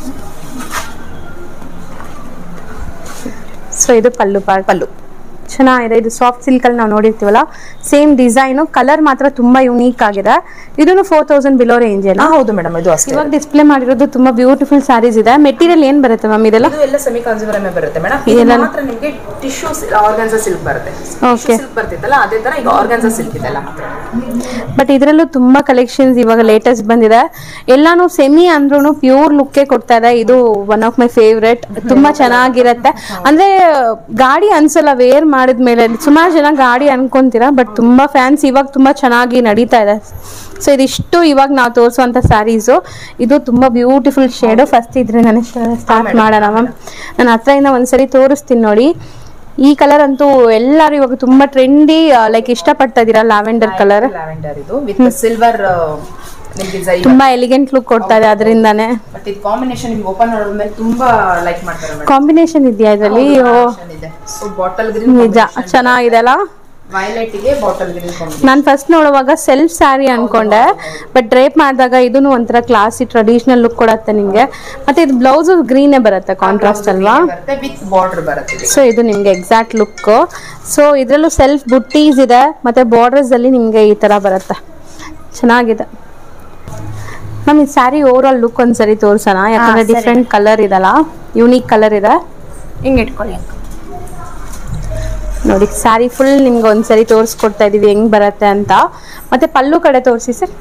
B: ಸೊ ಇದು ಪಲ್ಲು ಪಾರ್ಟ್
C: ಪಲ್ಲು
B: ಚೆನ್ನಾಗಿದೆ ಇದು ಸಾಫ್ಟ್ ಸಿಲ್ಕ್ ಅಲ್ಲಿ ನಾವು ನೋಡಿರ್ತೀವಲ್ಲ ಸೇಮ್ ಡಿಸೈನ್ ಕಲರ್ ಮಾತ್ರ ತುಂಬಾ ಯುನೀಕ್ ಆಗಿದೆ ಇದನ್ನು ಫೋರ್ ತೌಸಂಡ್ ಬಿಲೋ ರೇಂಜ್
C: ಹಾ, ಹೌದು ಮೇಡಮ್ ಇದು ಅಷ್ಟೇ
B: ಇವಾಗ ಡಿಸ್ಪ್ಲೇ ಮಾಡಿರೋದು ತುಂಬಾ ಬ್ಯೂಟಿಫುಲ್ ಸ್ಯಾರೀಸ್ ಇದೆ ಮೆಟೀರಿಯಲ್ ಏನ್ ಬರುತ್ತೆ ಮ್ಯಾಮ್ ಇದೆಲ್ಲ
C: ಇದು ಎಲ್ಲ ಸೆಮಿ ಕಾನ್ಸಿವರಮೇ ಬರುತ್ತೆ ಮೇಡಮ್
B: ಇದೆಲ್ಲ-
C: ಮಾತ್ರ ನಿಮಗೆ ಟಿಶ್ಯೂ ಆರ್ಗನ್ಸಾ ಸಿಲ್ಕ್ ಬರುತ್ತೆ
B: Okay.
C: ಸಿಲ್ಕ್ ಬರ್ತಿತ್ತಲ್ಲ ಅದೇ ತರ ಈಗ ಆರ್ಗನ್ಸಾ ಸಿಲ್ಕ್ ಇದೆಲ್ಲ ಮಾತ್ರ
B: ಬಟ್ ಇದರಲ್ಲೂ ತುಂಬಾ ಕಲೆಕ್ಷನ್ಸ್ ಇವಾಗ ಲೇಟೆಸ್ಟ್ ಬಂದಿದೆ ಎಲ್ಲಾನು ಸೆಮಿ ಅಂದ್ರೂ ಪ್ಯೂರ್ ಲುಕ್ಕೇ ಕೊಡ್ತಾ ಇದೆ ಇದು ಒನ್ ಆಫ್ ಮೈ ಫೇವ್ರೆಟ್ ತುಂಬಾ ಚೆನ್ನಾಗಿರತ್ತೆ ಅಂದ್ರೆ ಗಾಡಿ ಅನ್ಸಲ್ಲ ವೇರ್ ಮಾಡಿದ್ಮೇಲೆ ಸುಮಾರು ಜನ ಗಾಡಿ ಅನ್ಕೊಂತೀರಾ ಬಟ್ ತುಂಬಾ ಫ್ಯಾನ್ಸ್ ಇವಾಗ ತುಂಬಾ ಚೆನ್ನಾಗಿ ನಡೀತಾ ಇದೆ ಸೊ ಇದಿಷ್ಟು ಇವಾಗ ನಾವು ತೋರಿಸುವಂತ ಸ್ಯಾರೀಸು ಇದು ತುಂಬಾ ಬ್ಯೂಟಿಫುಲ್ ಶೇಡು ಫಸ್ಟ್ ಇದ್ರಿಂದಾನೆ ಸ್ಟಾರ್ಟ್ ಮಾಡೋಣ ಮ್ಯಾಮ್ ನಾನು ಹತ್ರದಿಂದ ಒಂದ್ಸರಿ ತೋರಿಸ್ತೀನಿ ನೋಡಿ ಈ ಕಲರ್ ಅಂತೂ ಎಲ್ಲರೂ ಇವಾಗ ತುಂಬಾ ಟ್ರೆಂಡಿ ಲೈಕ್ ಇಷ್ಟಪಡ್ತಾ ಇದೀರಾ ಲ್ಯಾವೆಂಡರ್ ಕಲರ್
C: ಲ್ಯಾವೆಂಡರ್ ಇದು ವಿತ್ ಸಿಲ್ವರ್ ನಿಮ್ಗೆ ಜೈ
B: ತುಂಬಾ ಎಲಿಗೆಂಟ್ ಲುಕ್ ಕೊಡ್ತಾ ಇದೆ ಅದರಿಂದಾನೆ
C: ಬಟ್ ಇದು ಕಾಂಬಿನೇಷನ್ ನಿಮ್ಗೆ ಓಪನ್ ಮಾಡೋದ್ಮೇಲೆ ತುಂಬಾ ಲೈಕ್ ಮಾಡ್ತಾರೆ ಮೇಡಮ್
B: ಕಾಂಬಿನೇಷನ್ ಇದೆಯಾ ಇದರಲ್ಲಿ ಓ
C: ಇದೆ ಸೊ ಬಾಟಲ್ ಗ್ರೀನ್
B: ನಿಜ ಚೆನ್ನಾಗಿದೆ ಅಲ್ಲ
C: ವೈಲೆಟ್ ಗೆ ಬಾಟಲ್ ಗ್ರೀನ್ ಕಾಂಬಿನೇಷನ್
B: ನಾನು ಫಸ್ಟ್ ನೋಡುವಾಗ ಸೆಲ್ಫ್ ಸ್ಯಾರಿ ಅನ್ಕೊಂಡೆ ಬಟ್ ಡ್ರೇಪ್ ಮಾಡಿದಾಗ ಇದನ್ನು ಒಂಥರ ಕ್ಲಾಸಿ ಟ್ರೆಡಿಷನಲ್ ಲುಕ್ ಕೊಡತ್ತೆ ನಿಮ್ಗೆ ಮತ್ತೆ ಇದು ಬ್ಲೌಸ್ ಗ್ರೀನೇ ಬರುತ್ತೆ ಕಾಂಟ್ರಾಸ್ಟ್ ಅಲ್ವಾ
C: ಬರುತ್ತೆ ವಿತ್ ಬಾರ್ಡರ್ ಬರುತ್ತೆ ಇದು.
B: ಸೊ ಇದು ನಿಮ್ಗೆ ಎಕ್ಸಾಕ್ಟ್ ಲುಕ್ ಸೊ ಇದರಲ್ಲೂ ಸೆಲ್ಫ್ ಬುಟ್ಟೀಸ್ ಇದೆ ಮತ್ತೆ ಬಾರ್ಡರ್ಸ್ ಅಲ್ಲಿ ನಿಮ್ಗೆ ಈ ತರ ಬರುತ್ತೆ ಚೆನ್ನಾಗಿದೆ ಮ್ಯಾಮ್ ಈ ಸ್ಯಾರಿ ಓವರ್ ಆಲ್ ಲುಕ್ ಒಂದ್ಸರಿ ತೋರ್ಸೋಣ ಯಾಕಂದ್ರೆ
D: ಸರಿ.
B: ಡಿಫ್ರೆಂಟ್ ಕಲರ್ ಇದಲ್ಲ ಯುನೀಕ್ ಕಲರ್ ಇದೆ
D: ಹಿಂಗೆ ಇಟ್ಕೊಳ್ಳಿ
B: ನೋಡಿ ಸ್ಯಾರಿ ಫುಲ್ ನಿಮ್ಗೆ ಒಂದ್ಸರಿ ತೋರಿಸ್ಕೊಡ್ತಾ ಇದೀವಿ ಹೆಂಗ್ ಬರುತ್ತೆ ಅಂತ ಮತ್ತೆ ಪಲ್ಲು ಕಡೆ ತೋರಿಸಿ ಸರ್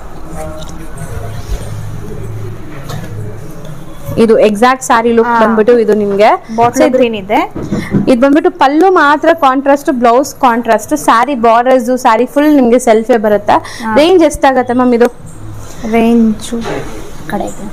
B: ಇದು ಎಕ್ಸಾಕ್ಟ್ ಸ್ಯಾರಿ ಲುಕ್
D: ಹಾ.
B: ಬಂದ್ಬಿಟ್ಟು ಇದು ನಿಮ್ಗೆ
D: ಬಾಟ್ಲ್ ಗ್ರೀನ್ ಇದೆ
B: ಇದು ಬಂದ್ಬಿಟ್ಟು ಪಲ್ಲು ಮಾತ್ರ contrast blouse contrast sari borders sari full ನಿಮ್ಗೆ ಸೆಲ್ಫೇ ಬರುತ್ತೆ ರೇಂಜ್ ಎಷ್ಟಾಗತ್ತೆ ಮ್ಯಾಮ್ ಇದು
D: ರೇಂಜು ಕಡೆ ಇದೆ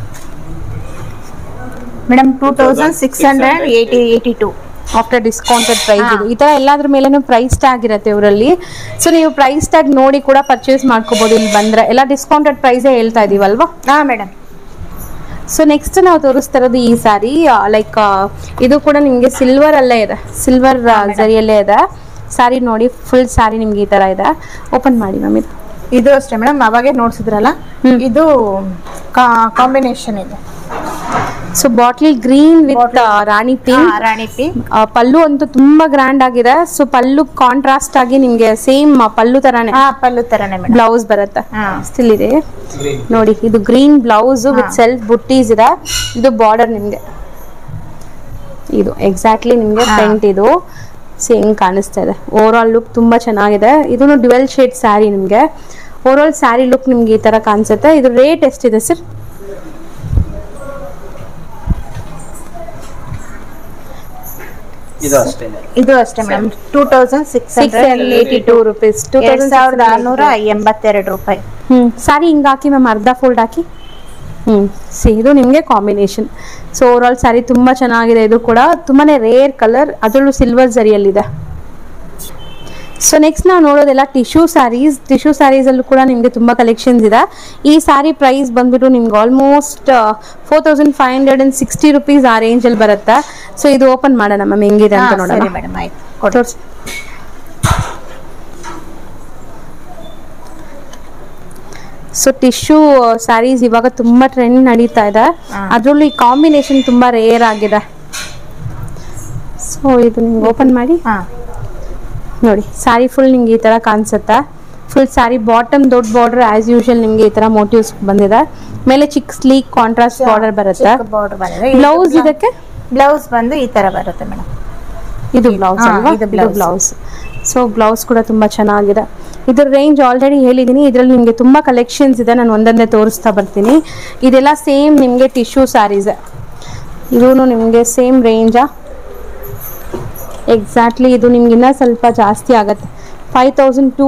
D: madam two thousand six hundred eighty eighty two
B: after discounted price
D: ಹಾ.
B: ಇದು ಈ ತರ ಎಲ್ಲಾದ್ರ ಮೇಲೆನೂ ಪ್ರೈಸ್ ಟ್ಯಾಗ್ ಇರುತ್ತೆ ಇವರಲ್ಲಿ ಸೊ ನೀವು ಪ್ರೈಸ್ ಟ್ಯಾಗ್ ನೋಡಿ ಕೂಡ ಪರ್ಚೇಸ್ ಮಾಡ್ಕೋಬಹುದು ಇಲ್ಲಿ ಬಂದ್ರೆ ಎಲ್ಲ ಡಿಸ್ಕೌಂಟೆಡ್ ಪ್ರೈಸೇ ಹೇಳ್ತಾ ಇದೀವಲ್ವಾ
D: ಹಾ ಮೇಡಮ್
B: ಸೊ ನೆಕ್ಸ್ಟ್ ನಾವು ತೋರಿಸ್ತಾ ಇರೋದು ಈ ಸಾರಿ ಲೈಕ್ ಇದು ಕೂಡ ನಿಮಗೆ ಸಿಲ್ವರ್ ಅಲ್ಲೇ ಇದೆ ಸಿಲ್ವರ್ ಜರಿಯಲ್ಲೇ ಇದೆ ಸ್ಯಾರಿ ನೋಡಿ ಫುಲ್ ಸ್ಯಾರಿ ನಿಮ್ಗೆ ಈ ತರ ಇದೆ ಓಪನ್ ಮಾಡಿ ಮ್ಯಾಮ್ ಇದು
D: ಇದು ಅಷ್ಟೇ ಮೇಡಮ್ ಅವಾಗೆ ನೋಡ್ಸಿದ್ರಲ್ಲ
B: ಹ್ಮ್.
D: ಇದು ಕಾಂಬಿನೇಷನ್ ಇದೆ
B: so bottle green with rani
D: ಹಾ,
B: ಪಿಂಕ್
D: ರಾಣಿ ಪಿಂಕ್
B: ಪಲ್ಲು ಅಂತೂ ತುಂಬಾ ಗ್ರ್ಯಾಂಡ್ ಆಗಿದೆ ಸೊ ಪಲ್ಲು ಕಾಂಟ್ರಾಸ್ಟ್ ಆಗಿ ನಿಮ್ಗೆ ಸೇಮ್ ಪಲ್ಲು ತರಾನೇ
D: ಹಾ ಪಲ್ಲು ತರನೇ ಮೇಡಮ್
B: ಬ್ಲೌಸ್ ಬರುತ್ತೆ
D: ಹಾ
B: ಸ್ಟಿಲ್ ಇದೆ ನೋಡಿ ಇದು ಗ್ರೀನ್ ಬ್ಲೌಸ್ ವಿತ್
D: ಹಾ.
B: ಸೆಲ್ಫ್ ಬುಟ್ಟೀಸ್ ಇದೆ ಇದು ಬಾರ್ಡರ್ ನಿಮ್ಗೆ ಇದು ಎಕ್ಸಾಕ್ಟ್ಲಿ ನಿಮ್ಗೆ
D: ಹಾ.
B: ಫ್ರಂಟ್ ಇದು ಸೇಮ್ ಕಾಣಿಸ್ತಾ ಇದೆ ಓವರ್ ಆಲ್ ಲುಕ್ ತುಂಬಾ ಚೆನ್ನಾಗಿದೆ ಇದನ್ನು ಡ್ಯುವೆಲ್ ಶೇಡ್ ಸ್ಯಾರಿ ನಿಮ್ಗೆ ಓವರ್ ಆಲ್ ಸ್ಯಾರಿ ಲುಕ್ ನಿಮ್ಗೆ ಈ ತರ ಕಾಣಿಸುತ್ತೆ ಇದು ರೇಟ್ ಎಷ್ಟಿದೆ ಸರ್
E: ಇದು ಅಷ್ಟೇನೆ
D: ಇದು ಅಷ್ಟೇ madam two thousand six
B: six
D: hundred
B: eighty two rupees two
D: ಎರಡ್ ಸಾವಿರದ ಆರ್ನೂರ ಎಂಬತ್ತೆರಡು ರೂಪಾಯಿ
B: ಹ್ಮ್ ಸಾರಿ ಹಿಂಗ್ ಹಾಕಿ ಮ್ಯಾಮ್ ಅರ್ಧ ಫೋಲ್ಡ್ ಹಾಕಿ ಹ್ಮ್ ಸಿ ಇದು ನಿಮಗೆ combination so over all sari ತುಂಬಾ ಚೆನ್ನಾಗಿದೆ ಇದು ಕೂಡ ತುಂಬಾನೇ ರೇರ್ ಕಲರ್ ಅದರಲ್ಲೂ ಸಿಲ್ವರ್ ಜರಿಯಲ್ಲಿದೆ ಸೊ ನೆಕ್ಸ್ಟ್ ನಾವು ನೋಡೋದೆಲ್ಲ ಟಿಶ್ಯೂ ಸ್ಯಾರೀಸ್ ಟಿಶ್ಯೂ ಸ್ಯಾರೀಸಲ್ಲೂ ಕೂಡ ನಿಮಗೆ ತುಂಬ ಕಲೆಕ್ಷನ್ಸ್ ಇದೆ ಈ ಸ್ಯಾರಿ ಪ್ರೈಸ್ ಬಂದ್ಬಿಟ್ಟು ನಿಮ್ಗೆ almost four thousand five hundred and sixty rupees ಆ ರೇಂಜಲ್ಲಿ ಬರುತ್ತೆ ಸೊ ಇದು ಓಪನ್ ಮಾಡೋಣ ಮ್ಯಾಮ್ ಹೆಂಗಿದೆ ಅಂತ ನೋಡೋಣ
D: ಸರಿ ಮೇಡಮ್ ಆಯ್ತು ಕೊಡಿ
B: ತೋರ್ಸಿ ಸೊ ಟಿಶ್ಯೂ ಸ್ಯಾರೀಸ್ ಇವಾಗ ತುಂಬಾ ಟ್ರೆಂಡ್ ನಡೀತಾ ಇದೆ
D: ಹಾ.
B: ಅದರಲ್ಲೂ ಈ ಕಾಂಬಿನೇಷನ್ ತುಂಬಾ ರೇರ್ ಆಗಿದೆ ಸೊ ಇದು ನಿಮ್ಗೆ ಓಪನ್ ಮಾಡಿ
D: ಹಾ
B: ನೋಡಿ ಸ್ಯಾರಿ ಫುಲ್ ನಿಮ್ಗೆ ಈ ತರ ಕಾಣಿಸುತ್ತೆ ಫುಲ್ ಸ್ಯಾರಿ ಬಾಟಮ್ ದೊಡ್ಡ ಬಾರ್ಡರ್ ಆಸ್ ಯೂಶುವಲ್ ನಿಮ್ಗೆ ಈ ತರ ಮೋಟಿವ್ಸ್ ಬಂದಿದೆ ಮೇಲೆ ಚಿಕ್ಕ ಸ್ಲೀಕ್ ಕಾಂಟ್ರಾಸ್ಟ್ ಬಾರ್ಡರ್ ಬರುತ್ತೆ
D: ಬಾರ್ಡರ್ ಬಂದಿದೆ
B: ಬ್ಲೌಸ್ ಇದಕ್ಕೆ
D: ಬ್ಲೌಸ್ ಬಂದು ಈ ತರ ಬರುತ್ತೆ ಮೇಡಮ್
B: ಇದು ಬ್ಲೌಸ್
D: ಹಾ,
B: ಅಲ್ವಾ
D: ಇದು
B: ಇದು
D: blouse.
B: ಬ್ಲೌಸ್ ಸೊ ಬ್ಲೌಸ್ ಕೂಡ ತುಂಬಾ ಚೆನ್ನಾಗಿದೆ ಇದ್ರ ರೇಂಜ್ ಆಲ್ರೆಡಿ ಹೇಳಿದ್ದೀನಿ ಇದರಲ್ಲಿ ನಿಮಗೆ ತುಂಬಾ ಕಲೆಕ್ಷನ್ಸ್ ಇದೆ ನಾನು ಒಂದೊಂದೇ ತೋರಿಸ್ತಾ ಬರ್ತೀನಿ ಇದೆಲ್ಲ ಸೇಮ್ ನಿಮಗೆ ಟಿಶ್ಯೂ ಸ್ಯಾರೀಸ್ ಇದೂ ನಿಮಗೆ ಸೇಮ್ ರೇಂಜಾ ಎಕ್ಸಾಕ್ಟ್ಲಿ ಇದು ನಿಮ್ಗೆ ಇನ್ನೂ ಸ್ವಲ್ಪ ಜಾಸ್ತಿ ಆಗತ್ತೆ five thousand to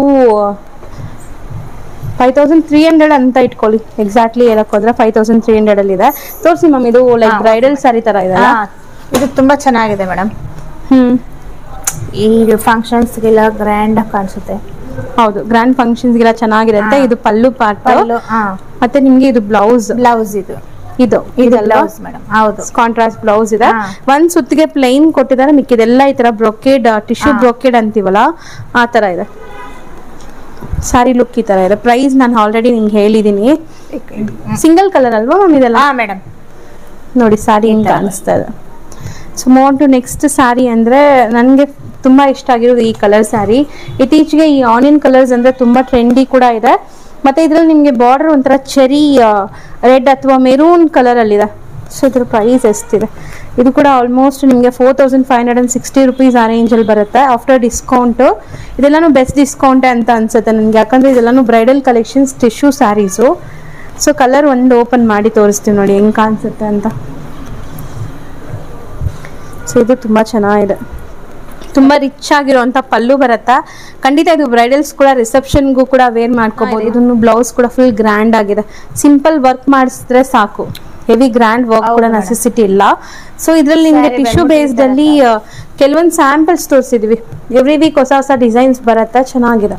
B: five thousand three hundred ಅಂತ ಇಟ್ಕೊಳ್ಳಿ ಎಕ್ಸಾಕ್ಟ್ಲಿ ಹೇಳಕ್ ಹೋದ್ರೆ ಫೈವ್ ತೌಸಂಡ್ ತ್ರೀ ಹಂಡ್ರೆಡ್ ಅಲ್ಲಿ ಇದೆ ತೋರಿಸಿ ಮ್ಯಾಮ್ ಇದು ಲೈಕ್
D: ಹಾ,
B: ಬ್ರೈಡಲ್ ಸ್ಯಾರಿ ತರ ಇದೆ
D: ಹಾ ಇದು ತುಂಬಾ ಚೆನ್ನಾಗಿದೆ ಮೇಡಮ್
B: ಹ್ಮ್
D: ಈ ಫಂಕ್ಷನ್ಸ್ಗೆಲ್ಲ ಗ್ರ್ಯಾಂಡ್ ಕಾಣಿಸುತ್ತೆ
B: ಹೌದು ಗ್ರ್ಯಾಂಡ್ ಫಂಕ್ಷನ್ಸ್ಗೆಲ್ಲ ಚೆನ್ನಾಗಿರುತ್ತೆ ಇದು ಪಲ್ಲು ಪಾರ್ಟ್
D: ಪಲ್ಲು ಹಾ
B: ಮತ್ತೆ ನಿಮ್ಗೆ ಇದು ಬ್ಲೌಸ್
D: ಬ್ಲೌಸ್ ಇದು
B: ಇದು
D: ಇದು
B: ಇದೆಲ್ಲ
D: ಬ್ಲೌಸ್ ಮೇಡಮ್ ಹೌದು
B: ಕಾಂಟ್ರಾಸ್ಟ್ ಬ್ಲೌಸ್ ಇದೆ
D: ಹಾ.
B: ಒಂದ್ ಸುತ್ತಿಗೆ ಪ್ಲೈನ್ ಕೊಟ್ಟಿದ್ದಾರೆ ಮಿಕ್ಕಿದೆಲ್ಲ ಈ ತರ ಬ್ರೊಕೇಡ್ ಟಿಶ್ಯೂ
D: ಹಾ.
B: ಬ್ರೊಕೇಡ್ ಅಂತೀವಲ್ಲ ಆ ತರ ಇದೆ ಸಾರಿ ಲುಕ್ ಈ ತರ ಇದೆ ಪ್ರೈಸ್ ನಾನು ಆಲ್ರೆಡಿ ನಿಮ್ಗೆ ಹೇಳಿದೀನಿ ಸಿಂಗಲ್ ಕಲರ್ ಅಲ್ವಾ ಮ್ಯಾಮ್ ಇದೆಲ್ಲ
D: ಹಾ ಮೇಡಮ್
B: ನೋಡಿ ಸಾರಿ ಹಿಂಗ್ ಕಾಣಿಸ್ತಾ ಇದೆ ಸೊ ಮೋನ್ ಟು ನೆಕ್ಸ್ಟ್ ಸ್ಯಾರಿ ಅಂದ್ರೆ ನನಗೆ ತುಂಬಾ ಇಷ್ಟ ಆಗಿರೋದು ಈ ಕಲರ್ ಸ್ಯಾರಿ ಇತ್ತೀಚೆಗೆ ಈ ಆನಿಯನ್ ಕಲರ್ಸ್ ಅಂದ್ರೆ ತುಂಬಾ ಟ್ರೆಂಡಿ ಕೂಡ ಇದೆ ಮತ್ತೆ ಇದ್ರಲ್ಲಿ ನಿಮಗೆ ಬಾರ್ಡರ್ ಒಂಥರ ಚೆರಿ ರೆಡ್ ಅಥವಾ ಮೆರೂನ್ ಕಲರ್ ಅಲ್ಲಿದೆ ಸೊ ಇದ್ರ ಪ್ರೈಸ್ ಎಷ್ಟಿದೆ ಇದು ಕೂಡ ಆಲ್ಮೋಸ್ಟ್ ನಿಮಗೆ four thousand five hundred and sixty rupees ಆ ರೇಂಜಲ್ಲಿ ಬರುತ್ತೆ ಆಫ್ಟರ್ ಡಿಸ್ಕೌಂಟು ಇದೆಲ್ಲಾನು ಬೆಸ್ಟ್ ಡಿಸ್ಕೌಂಟೇ ಅಂತ ಅನ್ಸುತ್ತೆ ನನಗೆ ಯಾಕಂದ್ರೆ ಇದೆಲ್ಲಾನು bridal collections tissue saris so colour ಒಂದು ಓಪನ್ ಮಾಡಿ ತೋರಿಸ್ತೀವಿ ನೋಡಿ ಹೆಂಗ್ ಕಾಣಿಸುತ್ತೆ ಅಂತ ಸೊ ಇದು ತುಂಬಾ ಚೆನ್ನಾಗಿದೆ ತುಂಬಾ ರಿಚ್ ಆಗಿರುವಂತ ಪಲ್ಲು ಬರುತ್ತಾ ಖಂಡಿತ ಇದು ಬ್ರೈಡಲ್ಸ್ ಕೂಡ ರಿಸೆಪ್ಷನ್ಗೂ ಕೂಡ ವೇರ್ ಮಾಡ್ಕೋಬಹುದು ಇದನ್ನು ಬ್ಲೌಸ್ ಕೂಡ ಫುಲ್ ಗ್ರ್ಯಾಂಡ್ ಆಗಿದೆ ಸಿಂಪಲ್ ವರ್ಕ್ ಮಾಡಿಸಿದ್ರೆ ಸಾಕು ಹೆವಿ ಗ್ರ್ಯಾಂಡ್ ವರ್ಕ್ ಕೂಡ ನೆಸೆಸಿಟಿ ಇಲ್ಲ ಸೊ ಇದ್ರಲ್ಲಿ ನಿಮ್ಗೆ
D: Saree
B: ಟಿಶ್ಯೂ
D: ಬಂದ್ಬಿಟ್ಟು
B: ಬೇಸ್ಡ್ ಅಲ್ಲಿ ಕೆಲವೊಂದು ಸ್ಯಾಂಪಲ್ಸ್ ತೋರಿಸಿದ್ವಿ ಎವ್ರಿ ವೀಕ್ ಹೊಸ ಹೊಸ ಡಿಸೈನ್ಸ್ ಬರುತ್ತೆ ಚೆನ್ನಾಗಿದೆ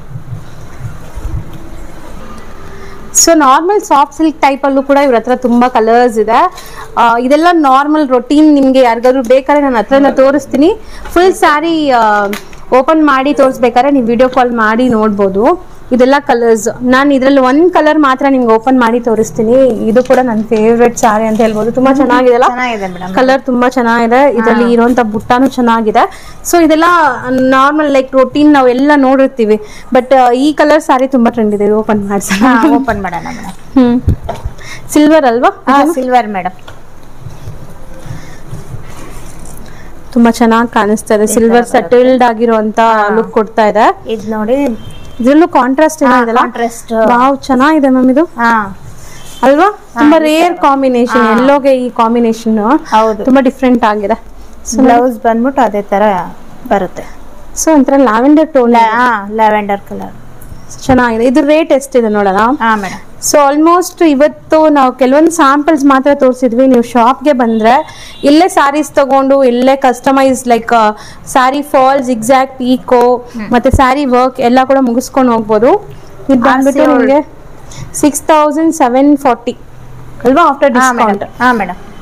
B: so normal soft silk type ಅಲ್ಲೂ ಕೂಡ ಇವ್ರ ಹತ್ರ ತುಂಬಾ ಕಲರ್ಸ್ ಇದೆ ಆ, ಇದೆಲ್ಲ ನಾರ್ಮಲ್ ರೊಟೀನ್ ನಿಮ್ಗೆ ಯಾರಿಗಾದ್ರು ಬೇಕಾದ್ರೆ ನಾನು ಹತ್ರ ಎಲ್ಲ ತೋರಿಸ್ತೀನಿ ಫುಲ್ ಸ್ಯಾರಿ ಓಪನ್ ಮಾಡಿ ತೋರಿಸ್ಬೇಕಾದ್ರೆ ನೀವು ವಿಡಿಯೋ ಕಾಲ್ ಮಾಡಿ ನೋಡ್ಬೋದು ಇದೆಲ್ಲ ಕಲರ್ಸ್ ನಾನು ಇದ್ರಲ್ಲಿ ಒಂದ್ ಕಲರ್ ಮಾತ್ರ ನಿಮ್ಗೆ ಓಪನ್ ಮಾಡಿ ತೋರಿಸ್ತೀನಿ ಇದು ಕೂಡ ನನ್ನ ಫೇವ್ರೆಟ್ ಸ್ಯಾರಿ ಅಂತ ಹೇಳ್ಬೋದು ತುಂಬಾ ಚೆನ್ನಾಗಿದೆಲ್ಲ
D: ಚೆನ್ನಾಗಿದೆ ಮೇಡಮ್
B: ಕಲರ್ ತುಂಬಾ ಚೆನ್ನಾಗಿದೆ ಇದರಲ್ಲಿ ಇರುವಂತ ಬುಟ್ಟಾನು ಚೆನ್ನಾಗಿದೆ ಸೊ ಇದೆಲ್ಲ ನಾರ್ಮಲ್ ಲೈಕ್ ರೊಟೀನ್ ನಾವು ಎಲ್ಲ ನೋಡಿರ್ತೀವಿ ಬಟ್ ಈ ಕಲರ್ ಸ್ಯಾರಿ ತುಂಬಾ ಟ್ರೆಂಡ್ ಇದೆ ಓಪನ್ ಮಾಡ್ಸೋಣ
D: ಓಪನ್ ಮಾಡೋಣ ಮೇಡಮ್
B: ಹ್ಮ್ ಸಿಲ್ವರ್ ಅಲ್ವಾ
D: ಹಾ ಸಿಲ್ವರ್ ಮೇಡಮ್
B: ತುಂಬಾ ಚೆನ್ನಾಗಿ ಕಾಣಿಸ್ತಾ ಇದೆ ಸಿಲ್ವರ್ ಸೆಟಲ್ಡ್ ಆಗಿರುವಂತ ಲುಕ್ ಕೊಡ್ತಾ ಇದೆ
D: ಇದ್ ನೋಡಿ
B: ಇದ್ರಲ್ಲೂ ಕಾಂಟ್ರಾಸ್ಟ್ ಏನೋ ಇದೆಲ್ಲ
D: ಕಾಂಟ್ರಾಸ್ಟ್
B: ವಾವ್ ಚೆನ್ನಾಗಿದೆ ಮ್ಯಾಮ್ ಇದು
D: ಹಾ
B: ಅಲ್ವಾ ತುಂಬಾ ರೇರ್ ಕಾಂಬಿನೇಷನ್ ಎಲ್ಲೋಗೆ ಈ ಕಾಂಬಿನೇಷನ್
D: ಹೌದು
B: ತುಂಬಾ ಡಿಫ್ರೆಂಟ್ ಆಗಿದೆ
D: ಬ್ಲೌಸ್ ಬಂದ್ಬಿಟ್ಟು ಅದೇ ತರ ಬರುತ್ತೆ
B: ಸೊ ಒಂಥರ ಲ್ಯಾವೆಂಡರ್ ಟೋನ್
D: ಲ- ಹಾ ಲ್ಯಾವೆಂಡರ್ ಕಲರ್
B: ಚೆನ್ನಾಗಿದೆ ಇದು ರೇಟ್ ಎಷ್ಟಿದೆ ನೋಡೋಣ
D: ಹಾ ಮೇಡಮ್
B: ಸೊ ಆಲ್ಮೋಸ್ಟ್ ಇವತ್ತು ನಾವು ಕೆಲವೊಂದು ಸ್ಯಾಂಪಲ್ಸ್ ಮಾತ್ರ ತೋರಿಸಿದ್ವಿ ನೀವು ಶಾಪ್ಗೆ ಬಂದ್ರೆ ಇಲ್ಲೇ ಸ್ಯಾರೀಸ್ ತಗೊಂಡು ಇಲ್ಲೇ customise like sari falls exact picot ಮತ್ತೆ ಸ್ಯಾರಿ ವರ್ಕ್ ಎಲ್ಲ ಕೂಡ ಮುಗಿಸ್ಕೊಂಡು ಹೋಗ್ಬೋದು ಇದು ಬಂದ್ಬಿಟ್ಟು
D: RC
B: ನಿಮಗೆ ಸಿಕ್ಸ್ ತೌಸಂಡ್ ಸೆವೆನ್ ಫಾರ್ಟಿ ಅಲ್ವಾ ಆಫ್ಟರ್
D: ಹಾ
B: ಡಿಸ್ಕೌಂಟ್
D: ಮೇಡಮ್ ಹಾ ಮೇಡಮ್